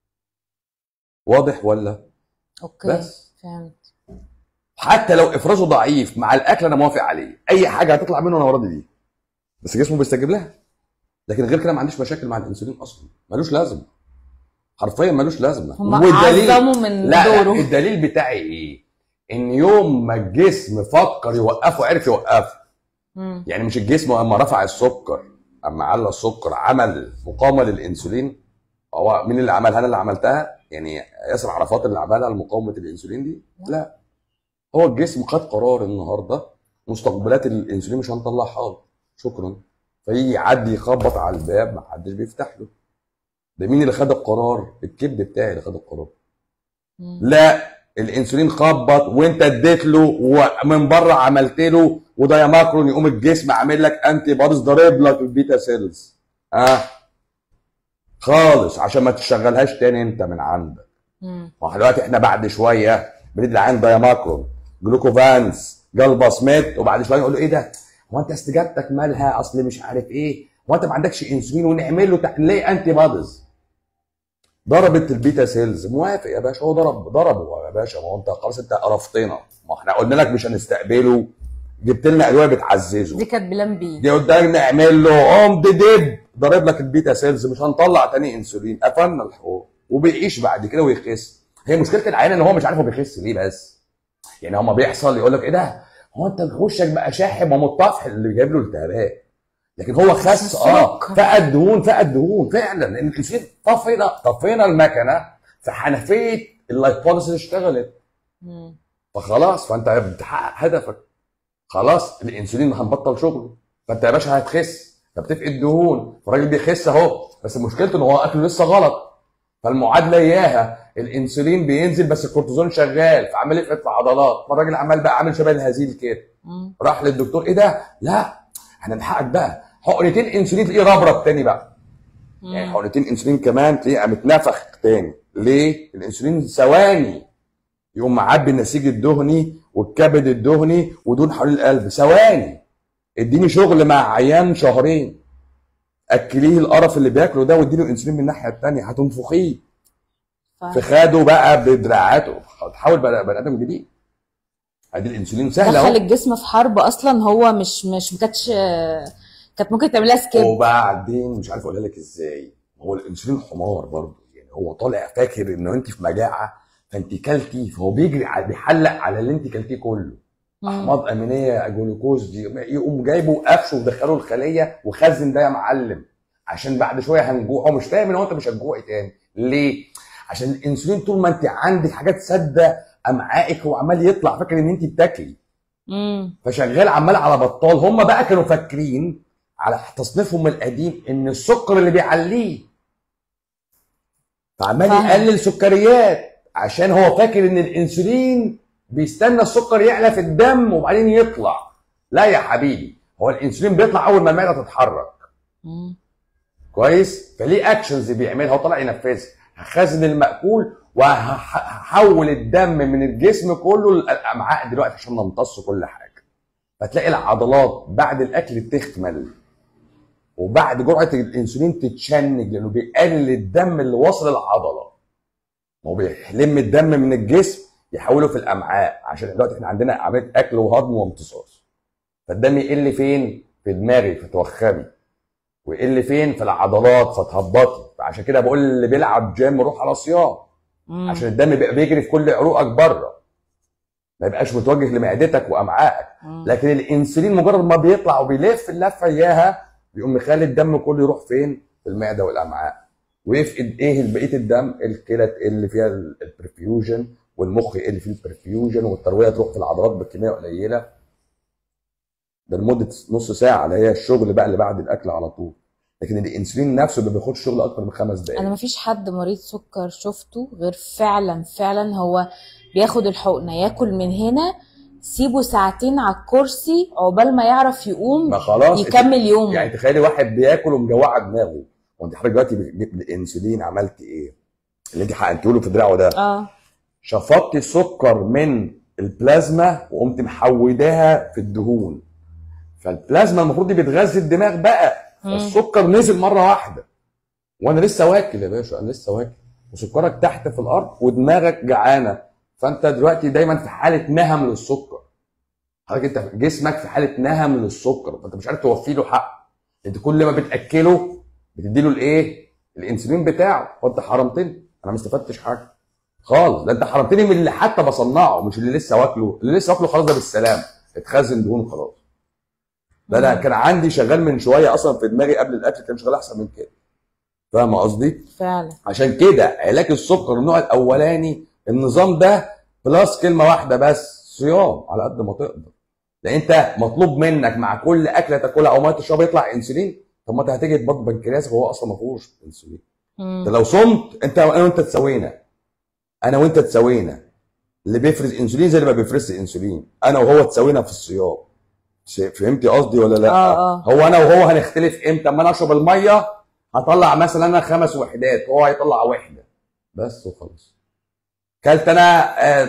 واضح ولا اوكي بس. فهمت حتى لو افرازه ضعيف مع الاكل انا موافق عليه اي حاجه هتطلع منه انا راضي بيها بس جسمه بيستجيب لها لكن غير كده ما عنديش مشاكل مع الانسولين اصلا ملوش لازمه حرفيا ملوش لازمه هم عظموا من لا, لا دوره الدليل بتاعي ايه ان يوم ما الجسم فكر يوقفه عرف يوقفه مم. يعني مش الجسم اما رفع السكر اما على السكر عمل مقاومه للانسولين هو مين اللي عملها انا اللي عملتها يعني ياسر عرفات اللي عملها لمقاومه الانسولين دي لا هو الجسم خد قرار النهارده مستقبلات الانسولين مش هنطلعها له شكرا فيجي يعدي يخبط على الباب ما حدش بيفتح له ده مين اللي خد القرار الكبد بتاعي اللي خد القرار مم. لا الانسولين خبط وانت اديت له ومن بره عملت له وده يا ماكرون يقوم الجسم عامل لك انتي بوديز ضارب لك البيتا سيلز اه خالص عشان ما تشغلهاش تاني انت من عندك مم. ما هو دلوقتي احنا بعد شويه بندي العين دايماكرون جلوكوفانس جلباسميت وبعد شويه نقول له ايه ده؟ هو انت استجابتك مالها اصل مش عارف ايه؟ هو انت ما عندكش انسولين ونعمل له تح- ليه انتي بوديز؟ ضربت البيتا سيلز موافق يا باشا هو ضرب ضربه يا باشا ما هو انت خلاص انت قرفتنا ما احنا قلنا لك مش هنستقبله جبت لنا ادويه بتعززه دي كانت بلان بي دي قدام نعمل له قوم دب ضارب لك البيتا سيلز مش هنطلع تاني انسولين قفلنا الحوار وبيعيش بعد كده ويخس هي مشكله العيان ان هو مش عارف هو بيخس ليه بس يعني هما بيحصل يقول لك ايه ده هو انت وشك بقى شاحب ومطفح اللي جايب له التهابات لكن هو خس اه السكر. فقد دهون فقد دهون فعلا لان الانسولين طفينا طفينا المكنه فحنفيه اللايبوليسيس اشتغلت مم. فخلاص فانت بتحقق هدفك خلاص الانسولين هنبطل شغله فانت يا باشا هتخس فبتفقد دهون فالراجل بيخس اهو بس مشكلته ان هو اكله لسه غلط فالمعادله اياها الانسولين بينزل بس الكورتيزون شغال فعمال يفقد في عضلات فالراجل عمال بقى عامل شبه الهزيل كده مم. راح للدكتور ايه ده؟ لا احنا نلحقك بقى حقنتين انسولين تلاقيه ربرب تاني بقى يعني مم. حقنتين انسولين كمان تلاقيه قام اتنفخ تاني ليه؟ الانسولين ثواني يقوم معبي النسيج الدهني والكبد الدهني ودهون حوالين القلب ثواني اديني شغل مع عيان شهرين اكليه القرف اللي بياكله ده واديله انسولين من الناحيه الثانيه هتنفخيه ف- في خاده بقى بدراعاته تحول بقى بني ادم جديد ادي الانسولين سهل دخل اهو الجسم في حرب اصلا هو مش مش ما كانتش كانت ممكن تعملها سكيب وبعدين مش عارف اقولها لك ازاي هو الانسولين حمار برضه يعني هو طالع فاكر ان انت في مجاعه فانت كلتي فهو بيجري على بيحلق على اللي انت كلتيه كله احماض امينيه جلوكوز دي يقوم جايبه وقفشه ودخله الخليه وخزن ده يا معلم عشان بعد شويه هنجوع هو مش فاهم ان هو انت مش هتجوعي تاني ليه؟ عشان الانسولين طول ما انت عندك حاجات ساده امعائك هو عمال يطلع فاكر ان انت بتاكلي مم. فشغال عمال على بطال هم بقى كانوا فاكرين على تصنيفهم القديم ان السكر اللي بيعليه فعمال فاهم. يقلل سكريات عشان هو فاكر ان الانسولين بيستنى السكر يعلى في الدم وبعدين يطلع لا يا حبيبي هو الانسولين بيطلع اول ما المعده تتحرك مم. كويس فليه اكشنز بيعملها وطلع ينفذها هخزن المأكول وهحول الدم من الجسم كله للامعاء دلوقتي عشان نمتص كل حاجه فتلاقي العضلات بعد الاكل تخمل وبعد جرعه الانسولين تتشنج لانه بيقلل الدم اللي واصل العضله ما هو بيلم الدم من الجسم يحوله في الامعاء عشان دلوقتي احنا عندنا عمليه اكل وهضم وامتصاص فالدم يقل فين في دماغي فتوخمي ويقل فين في العضلات فتهبطي فعشان كده بقول اللي بيلعب جيم روح على صيام مم. عشان الدم بيبقى بيجري في كل عروقك بره ما يبقاش متوجه لمعدتك وامعائك مم. لكن الانسولين مجرد ما بيطلع وبيلف اللفه اياها بيقوم مخلي الدم كله يروح فين في المعده والامعاء ويفقد ايه بقيه الدم الكلى تقل فيها ال- البرفيوجن والمخ يقل فيه البرفيوجن والترويه تروح في العضلات بكميه قليله ده لمده نص ساعه اللي هي الشغل بقى اللي بعد الاكل على طول لكن الانسولين نفسه ما بياخدش شغل اكتر من خمس دقائق انا مفيش حد مريض سكر شفته غير فعلا فعلا هو بياخد الحقنه ياكل من هنا سيبه ساعتين على الكرسي عقبال ما يعرف يقوم ما خلاص يكمل يومه يعني تخيلي واحد بياكل ومجوعه دماغه وانت حضرتك دلوقتي ب- بالانسولين عملت ايه؟ اللي انت حقنته له في دراعه ده اه شفطت السكر من البلازما وقمت محوداها في الدهون فالبلازما المفروض دي بتغذي الدماغ بقى مم. فالسكر نزل مره واحده وانا لسه واكل يا باشا انا لسه واكل وسكرك تحت في الارض ودماغك جعانه فانت دلوقتي دايما في حاله نهم للسكر حضرتك انت جسمك في حاله نهم للسكر فانت مش عارف توفي له حق انت كل ما بتاكله بتدي له الايه الانسولين بتاعه فانت حرمتني انا ما استفدتش حاجه خالص ده انت حرمتني من اللي حتى بصنعه مش اللي لسه واكله اللي لسه واكله خلاص ده بالسلام اتخزن دهون خلاص ده انا كان عندي شغال من شويه اصلا في دماغي قبل الاكل كان شغال احسن من كده فاهم قصدي فعلا عشان كده علاج السكر النوع الاولاني النظام ده بلس كلمه واحده بس صيام على قد ما تقدر لان انت مطلوب منك مع كل اكله تاكلها او ما تشربها يطلع انسولين طب ما انت هتيجي تبطل بنكرياسك وهو اصلا ما فيهوش انسولين مم. انت لو صمت انت انا وانت تساوينا انا وانت تساوينا اللي بيفرز انسولين زي اللي ما بيفرزش انسولين انا وهو تساوينا في الصيام ش- فهمتي قصدي ولا لا اه اه هو انا وهو هنختلف امتى اما انا اشرب الميه هطلع مثلا انا خمس وحدات وهو هيطلع وحده بس وخلاص كلت انا آه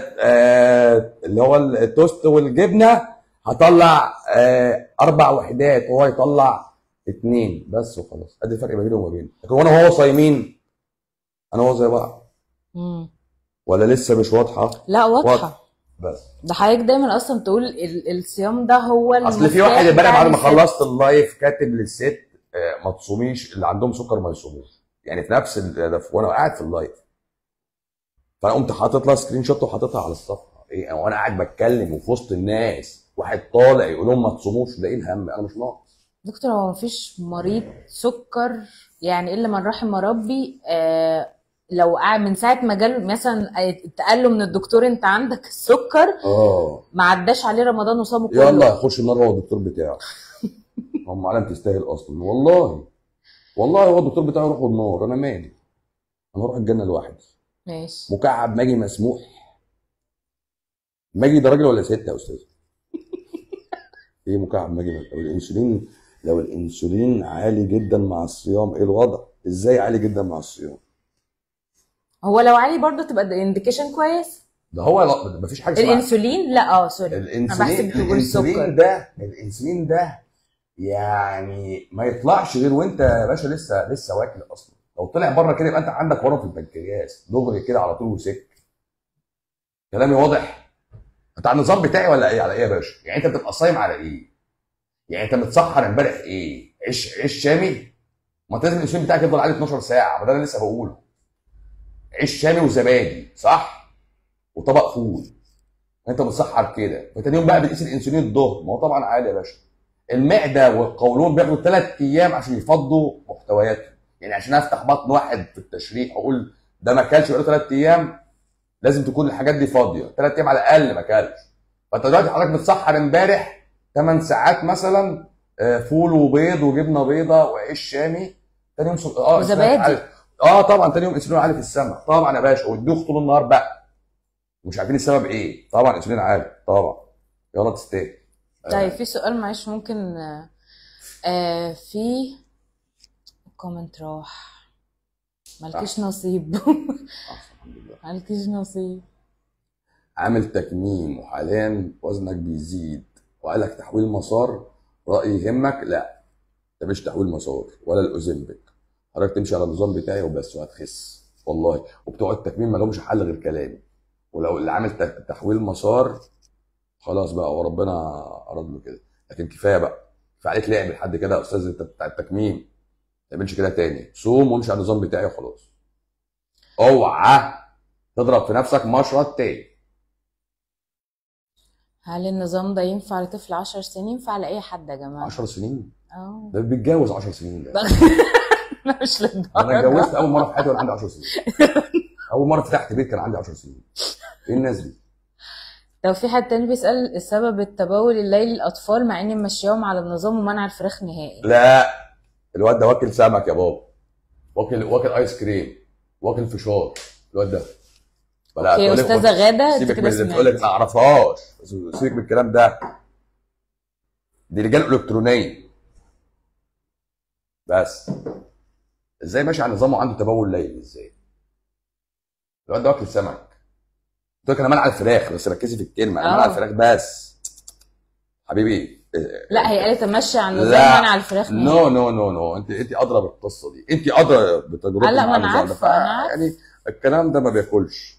آه اللي هو التوست والجبنه هطلع آه اربع وحدات وهو يطلع اتنين بس وخلاص ادي الفرق ما بينه وما بينه لكن وانا وهو صايمين انا وهو زي بعض مم. ولا لسه مش واضحه لا واضحه واضحة. بس ده حضرتك دايما اصلا تقول ال- الصيام ده هو اصل في المفتاح واحد امبارح بتاع بعد ما الست. خلصت اللايف كاتب للست آه، ما تصوميش اللي عندهم سكر ما يصوموش يعني في نفس ال- وانا قاعد في اللايف فانا قمت حاطط لها سكرين شوت وحاططها على الصفحه ايه وانا قاعد بتكلم وفي وسط الناس واحد طالع يقول لهم ما تصوموش ده ايه الهم انا مش ناقص دكتور هو مفيش مريض سكر يعني الا من رحم ربي آه لو قاعد من ساعه ما جاله مثلا اتقال له من الدكتور انت عندك السكر اه ما عداش عليه رمضان وصامه كله يلا يخش النار هو الدكتور بتاعه هم علم تستاهل اصلا والله والله هو الدكتور بتاعه يروح النار انا مالي انا اروح الجنه لوحدي ماشي مكعب ماجي مسموح ماجي ده راجل ولا ست يا استاذ ايه مكعب ماجي مسموح؟ الانسولين لو الانسولين عالي جدا مع الصيام ايه الوضع ازاي عالي جدا مع الصيام هو لو عالي برضه تبقى ده انديكيشن كويس ده هو لا مفيش حاجه اسمها الانسولين لا اه سوري انا الانسولين بحسب بتقول الانسولين السكر ده الانسولين ده يعني ما يطلعش غير وانت يا باشا لسه لسه واكل اصلا لو طلع بره كده يبقى انت عندك ورم في البنكرياس دغري كده على طول وسك كلامي واضح انت على النظام بتاعي ولا ايه على ايه يا باشا يعني انت بتبقى صايم على ايه يعني انت متسحر امبارح ايه عيش عيش شامي ما انت لازم الانسولين بتاعك يفضل عالي 12 ساعه ما ده انا لسه بقوله عيش شامي وزبادي صح وطبق فول انت متسحر كده فتاني يوم بقى بتقيس الانسولين الظهر ما هو طبعا عالي يا باشا المعده والقولون بياخدوا ثلاث ايام عشان يفضوا محتوياتهم يعني عشان افتح بطن واحد في التشريح اقول ده ما اكلش بقاله ثلاث ايام لازم تكون الحاجات دي فاضيه ثلاث ايام على الاقل ما اكلش فانت دلوقتي حضرتك متسحر امبارح 8 ساعات مثلا آه، فول وبيض وجبنه بيضه وعيش شامي تاني يوم سل... اه وزبادي. انسولين عالي. اه طبعا تاني يوم انسولين عالي في السماء طبعا يا باشا ويدوخ طول النهار بقى مش عارفين السبب ايه طبعا انسولين عالي طبعا يلا تستاهل طيب في سؤال معلش ممكن آه، آه في كومنت راح مالكيش نصيب الحمد لله مالكيش نصيب عامل تكميم وحاليا وزنك بيزيد وقال لك تحويل مسار رأي يهمك لا ده مش تحويل مسار ولا الاوزمبيك حضرتك تمشي على النظام بتاعي وبس وهتخس والله وبتوع التكميم ما لهمش حل غير كلامي ولو اللي عامل ت- تحويل مسار خلاص بقى وربنا اراد له كده لكن كفايه بقى كفايه عليك لعب لحد كده يا استاذ انت بتاع التكميم ما تعملش كده تاني صوم وامشي على النظام بتاعي وخلاص اوعى تضرب في نفسك مشرط تاني هل النظام ده ينفع لطفل 10 سنين ينفع لاي حد يا جماعه 10 سنين اه ده بيتجوز 10 سنين ده لا مش انا اتجوزت للدرجه اول مره في حياتي وانا عندي 10 سنين اول مره فتحت بيت كان عندي 10 سنين ايه الناس دي لو في حد تاني بيسأل سبب التبول الليلي للأطفال مع إني ماشياهم على النظام ومنع الفراخ نهائي لا الواد ده واكل سمك يا بابا واكل واكل ايس كريم واكل فشار الواد ده فلا اوكي تقول لك- أستاذة غادة أنت سيبك كده من اللي بتقول لك سمعت ما اعرفهاش سيبك من الكلام ده دي رجال الكترونيه بس ازاي ماشي على نظام وعنده تبول ليلي ازاي الواد ده واكل سمك قلت لك انا منع الفراخ بس ركزي في الكلمه انا منع اه الفراخ بس حبيبي لا هي قالت امشي على النظام لا منع الفراخ نو نهائي نو نو نو انت انت ادرى بالقصه دي انت ادرى بتجربتك اه لا مع ما انا النظام ده عارفة انا فا- عارفة يعني الكلام ده ما بياكلش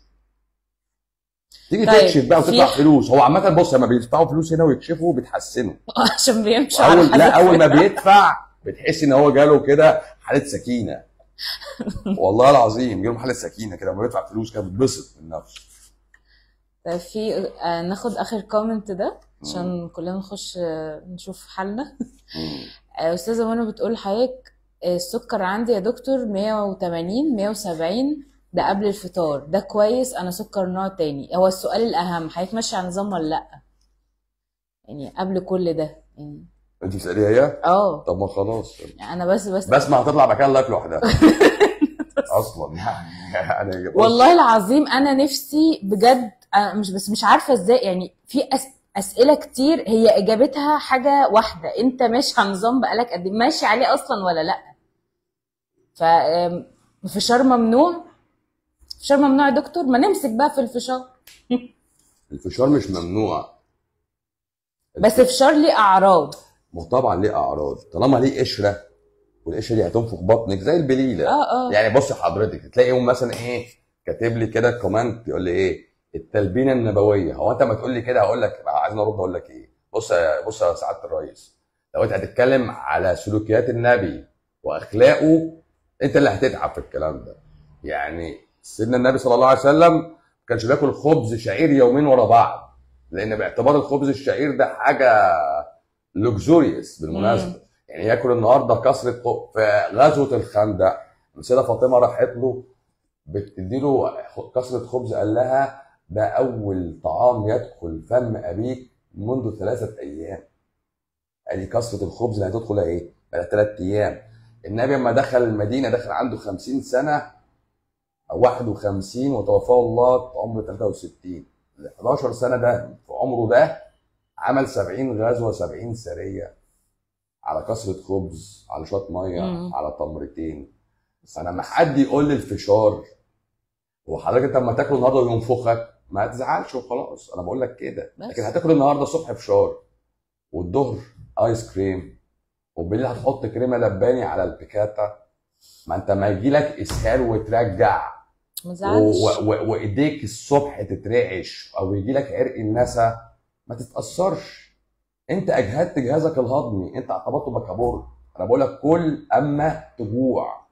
تيجي طيب تكشف بقى في وتدفع ح- فلوس هو عامه بص لما بيدفعوا فلوس هنا ويكشفوا بيتحسنوا عشان بيمشي على اول لا حالة اول ما فراخ بيدفع بتحس ان هو جاله كده حاله سكينه والله العظيم جاله حاله سكينه كده لما بيدفع فلوس كده بيتبسط من نفسه طيب في آه ناخد آخر كومنت ده مم. عشان كلنا نخش آه نشوف حالنا مم. آه أستاذة منى بتقول لحضرتك آه، السكر عندي يا دكتور 180 170 ده قبل الفطار ده كويس أنا سكر نوع تاني هو السؤال الأهم حضرتك ماشي على نظام ولا لأ يعني قبل كل ده يعني انت بتساليها هي اه طب ما خلاص يعني انا بس بس بس ما هتطلع مكان لايف لوحدها اصلا يعني يعني بص والله العظيم انا نفسي بجد أنا مش بس مش عارفه ازاي يعني في أس اسئله كتير هي اجابتها حاجه واحده انت ماشي على نظام بقالك قد إيه؟ ماشي عليه اصلا ولا لا ف آم، الفشار ممنوع الفشار ممنوع يا دكتور ما نمسك بقى في الفشار الفشار مش ممنوع بس الفشار ليه اعراض ما هو طبعا ليه اعراض طالما ليه قشره والقشره دي هتنفخ بطنك زي البليله اه اه يعني بص حضرتك تلاقي يوم مثلا ايه كاتب لي كده كومنت يقول لي ايه التلبينه النبويه هو انت ما تقول لي كده هقول لك عايزين ارد اقول لك ايه بص يا بص يا سعاده الرئيس لو انت هتتكلم على سلوكيات النبي واخلاقه انت اللي هتتعب في الكلام ده يعني سيدنا النبي صلى الله عليه وسلم ما كانش بياكل خبز شعير يومين ورا بعض لان باعتبار الخبز الشعير ده حاجه لوكزوريوس بالمناسبه مم. يعني ياكل النهارده كسره خ- في غزوه الخندق السيده فاطمه راحت له بتديله كسره خبز قال لها ده اول طعام يدخل فم ابيك منذ ثلاثه ايام ادي كسره الخبز اللي هتدخل ايه؟ بقى ثلاث ايام النبي لما دخل المدينه دخل عنده 50 سنه او 51 وتوفاه الله في عمر 63 ال 11 سنه ده في عمره ده عمل 70 غزوه 70 سريه على كسره خبز على شويه ميه مم. على تمرتين انا لما حد يقول لي الفشار وحضرتك انت لما تاكل النهارده وينفخك ما تزعلش وخلاص انا بقول لك كده بس. لكن هتاكل النهارده الصبح فشار والظهر ايس كريم وبالليل هتحط كريمه لباني على البيكاتا ما انت ما يجي لك اسهال وترجع ما و- تزعلش و- و- وايديك الصبح تترعش او يجي لك عرق النسا ما تتاثرش انت اجهدت جهازك الهضمي انت اعتبرته بكابور انا بقول لك كل اما تجوع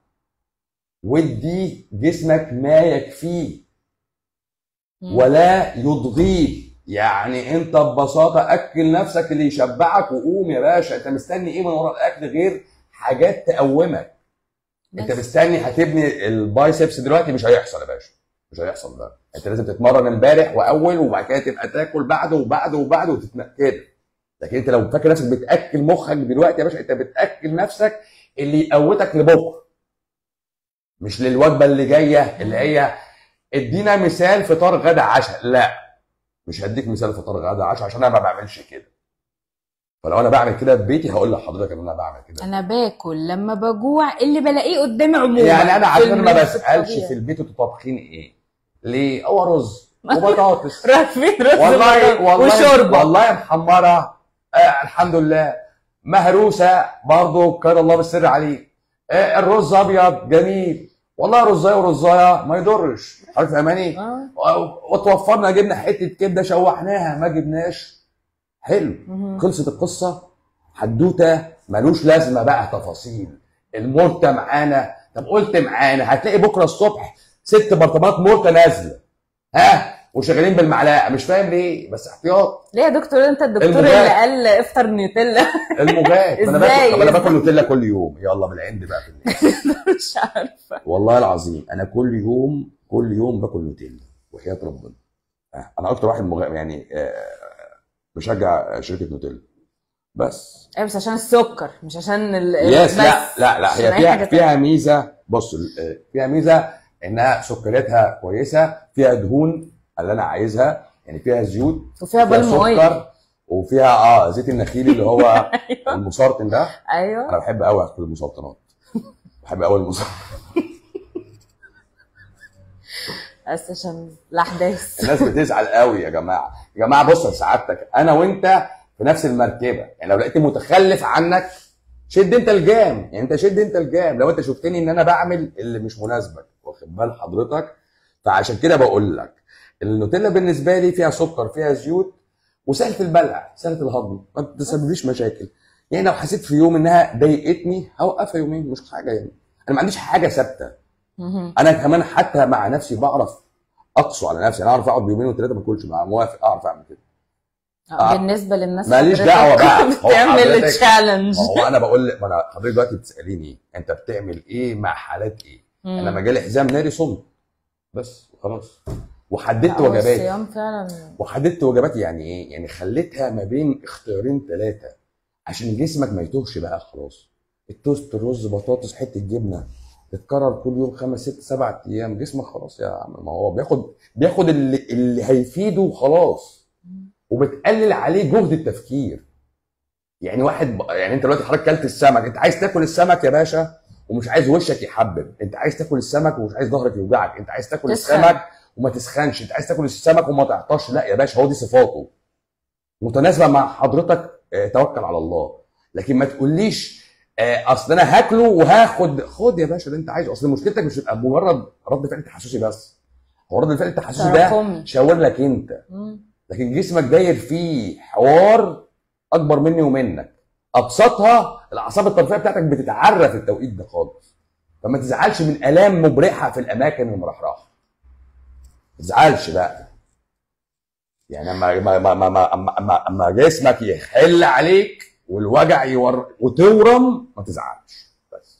ودي جسمك ما يكفيه مم. ولا يضغيه يعني انت ببساطه اكل نفسك اللي يشبعك وقوم يا باشا انت مستني ايه من ورا الاكل غير حاجات تقومك انت بس مستني هتبني البايسبس دلوقتي مش هيحصل يا باشا مش هيحصل ده انت لازم تتمرن امبارح واول وبعد كده تبقى تاكل بعده وبعده وبعده وتتنقل كده لكن انت لو فاكر نفسك بتاكل مخك دلوقتي يا باشا انت بتاكل نفسك اللي يقوتك لبكره مش للوجبه اللي جايه اللي هي ادينا مثال فطار غدا عشاء لا مش هديك مثال فطار غدا عشاء عشان انا ما بعملش كده فلو انا بعمل كده في بيتي هقول لحضرتك ان انا بعمل كده انا باكل لما بجوع اللي بلاقيه قدامي عموما يعني انا في عشان ما الم- في بسالش الطبيعي. في البيت انتوا طابخين ايه ليه هو رز وبطاطس رايح فين رز والله بطاطس والله وشوربه والله محمره آه الحمد لله مهروسه برضه كان الله بالسر عليه آه الرز ابيض جميل والله رزايه ورزايه ما يضرش عارف فاهماني اه وتوفرنا جبنا حته كبده شوحناها ما جبناش حلو مهم. خلصت القصه حدوته ملوش لازمه بقى تفاصيل المورته معانا طب قلت معانا هتلاقي بكره الصبح ست برطمانات مورته نازله ها وشغالين بالمعلقه مش فاهم ليه بس احتياط ليه يا دكتور انت الدكتور المغاد. اللي قال افطر نيوتيلا المغاد ما انا إزاي؟ باكل طب انا باكل نوتيلا كل يوم يلا من العند بقى في الناس مش عارفه والله العظيم انا كل يوم كل يوم باكل نوتيلا وحياه ربنا آه، انا اكتر واحد مغ... يعني آه، بشجع شركه نوتيلا بس ايوه بس عشان السكر مش عشان ال يس بس. لا لا لا عشان هي أي فيها حاجة فيها ميزه بص ال- فيها ميزه انها سكرياتها كويسه فيها دهون اللي انا عايزها يعني فيها زيوت وفيها فيها بالم اويل سكر وفيها اه زيت النخيل اللي هو المسرطن ده ايوه انا بحب قوي اكل المسرطنات بحب قوي المسرطنات بس عشان الاحداث الناس بتزعل قوي يا جماعه يا جماعه بص يا سعادتك انا وانت في نفس المركبه يعني لو لقيتني متخلف عنك شد انت الجام يعني انت شد انت الجام لو انت شفتني ان انا بعمل اللي مش مناسبك واخد بال حضرتك فعشان كده بقول لك النوتيلا بالنسبه لي فيها سكر فيها زيوت وسهله البلع سهله الهضم ما بتسببليش مشاكل يعني لو حسيت في يوم انها ضايقتني هوقفها يومين مش حاجه يعني انا ما عنديش حاجه ثابته مهم. انا كمان حتى مع نفسي بعرف اقسو على نفسي انا اعرف اقعد بيومين وثلاثه ما اكلش مع موافق اعرف اعمل كده آه، آه. بالنسبه للناس ماليش حضرتك دعوة بقى. هو بتعمل حضرتك- تشالنج ما هو انا بقول لك ما انا حضرتك دلوقتي بتساليني انت بتعمل ايه مع حالات ايه انا لما جالي حزام ناري صمت بس خلاص وحددت وجباتي الصيام فعلا وحددت وجباتي يعني ايه يعني خليتها ما بين اختيارين ثلاثه عشان جسمك ما يتوهش بقى خلاص التوست الرز بطاطس حته جبنه تتكرر كل يوم خمس ست سبع ايام جسمك خلاص يا عم ما هو بياخد بياخد اللي, اللي هيفيده وخلاص وبتقلل عليه جهد التفكير يعني واحد ب... يعني انت دلوقتي حضرتك كلت السمك انت عايز تاكل السمك يا باشا ومش عايز وشك يحبب انت عايز تاكل السمك ومش عايز ظهرك يوجعك انت عايز تاكل تسخن. السمك وما تسخنش انت عايز تاكل السمك وما تعطش لا يا باشا هو دي صفاته متناسبه مع حضرتك اه توكل على الله لكن ما تقوليش اه اصل انا هاكله وهاخد خد يا باشا اللي انت عايزه اصل مشكلتك مش تبقى مجرد رد فعل تحسسي بس هو رد الفعل التحسسي ده تراكمي. شاور لك انت مم. لكن جسمك داير فيه حوار اكبر مني ومنك ابسطها الاعصاب الطرفيه بتاعتك بتتعرى في التوقيت ده خالص فما تزعلش من الام مبرحه في الاماكن المرحرحه ما تزعلش بقى يعني اما ما ما ما ما اما اما, أما جسمك يحل عليك والوجع يور وتورم ما تزعلش بس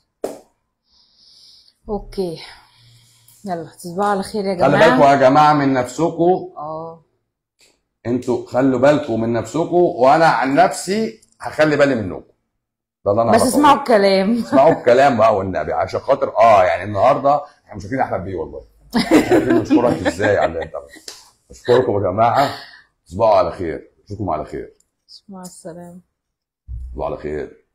اوكي يلا تصبحوا على خير يا خلي بالكم جماعه يا جماعه من نفسكم اه انتوا خلوا بالكم من نفسكم وانا عن نفسي هخلي بالي منكم ده اللي انا بس أعرفه. اسمعوا الكلام اسمعوا الكلام بقى والنبي عشان خاطر اه يعني النهارده احنا مش عارفين احمد بيه والله مش عارفين نشكرك ازاي على اللي انت عملته. اشكركم يا جماعه تصبحوا على خير اشوفكم على خير مع السلامه تصبحوا على خير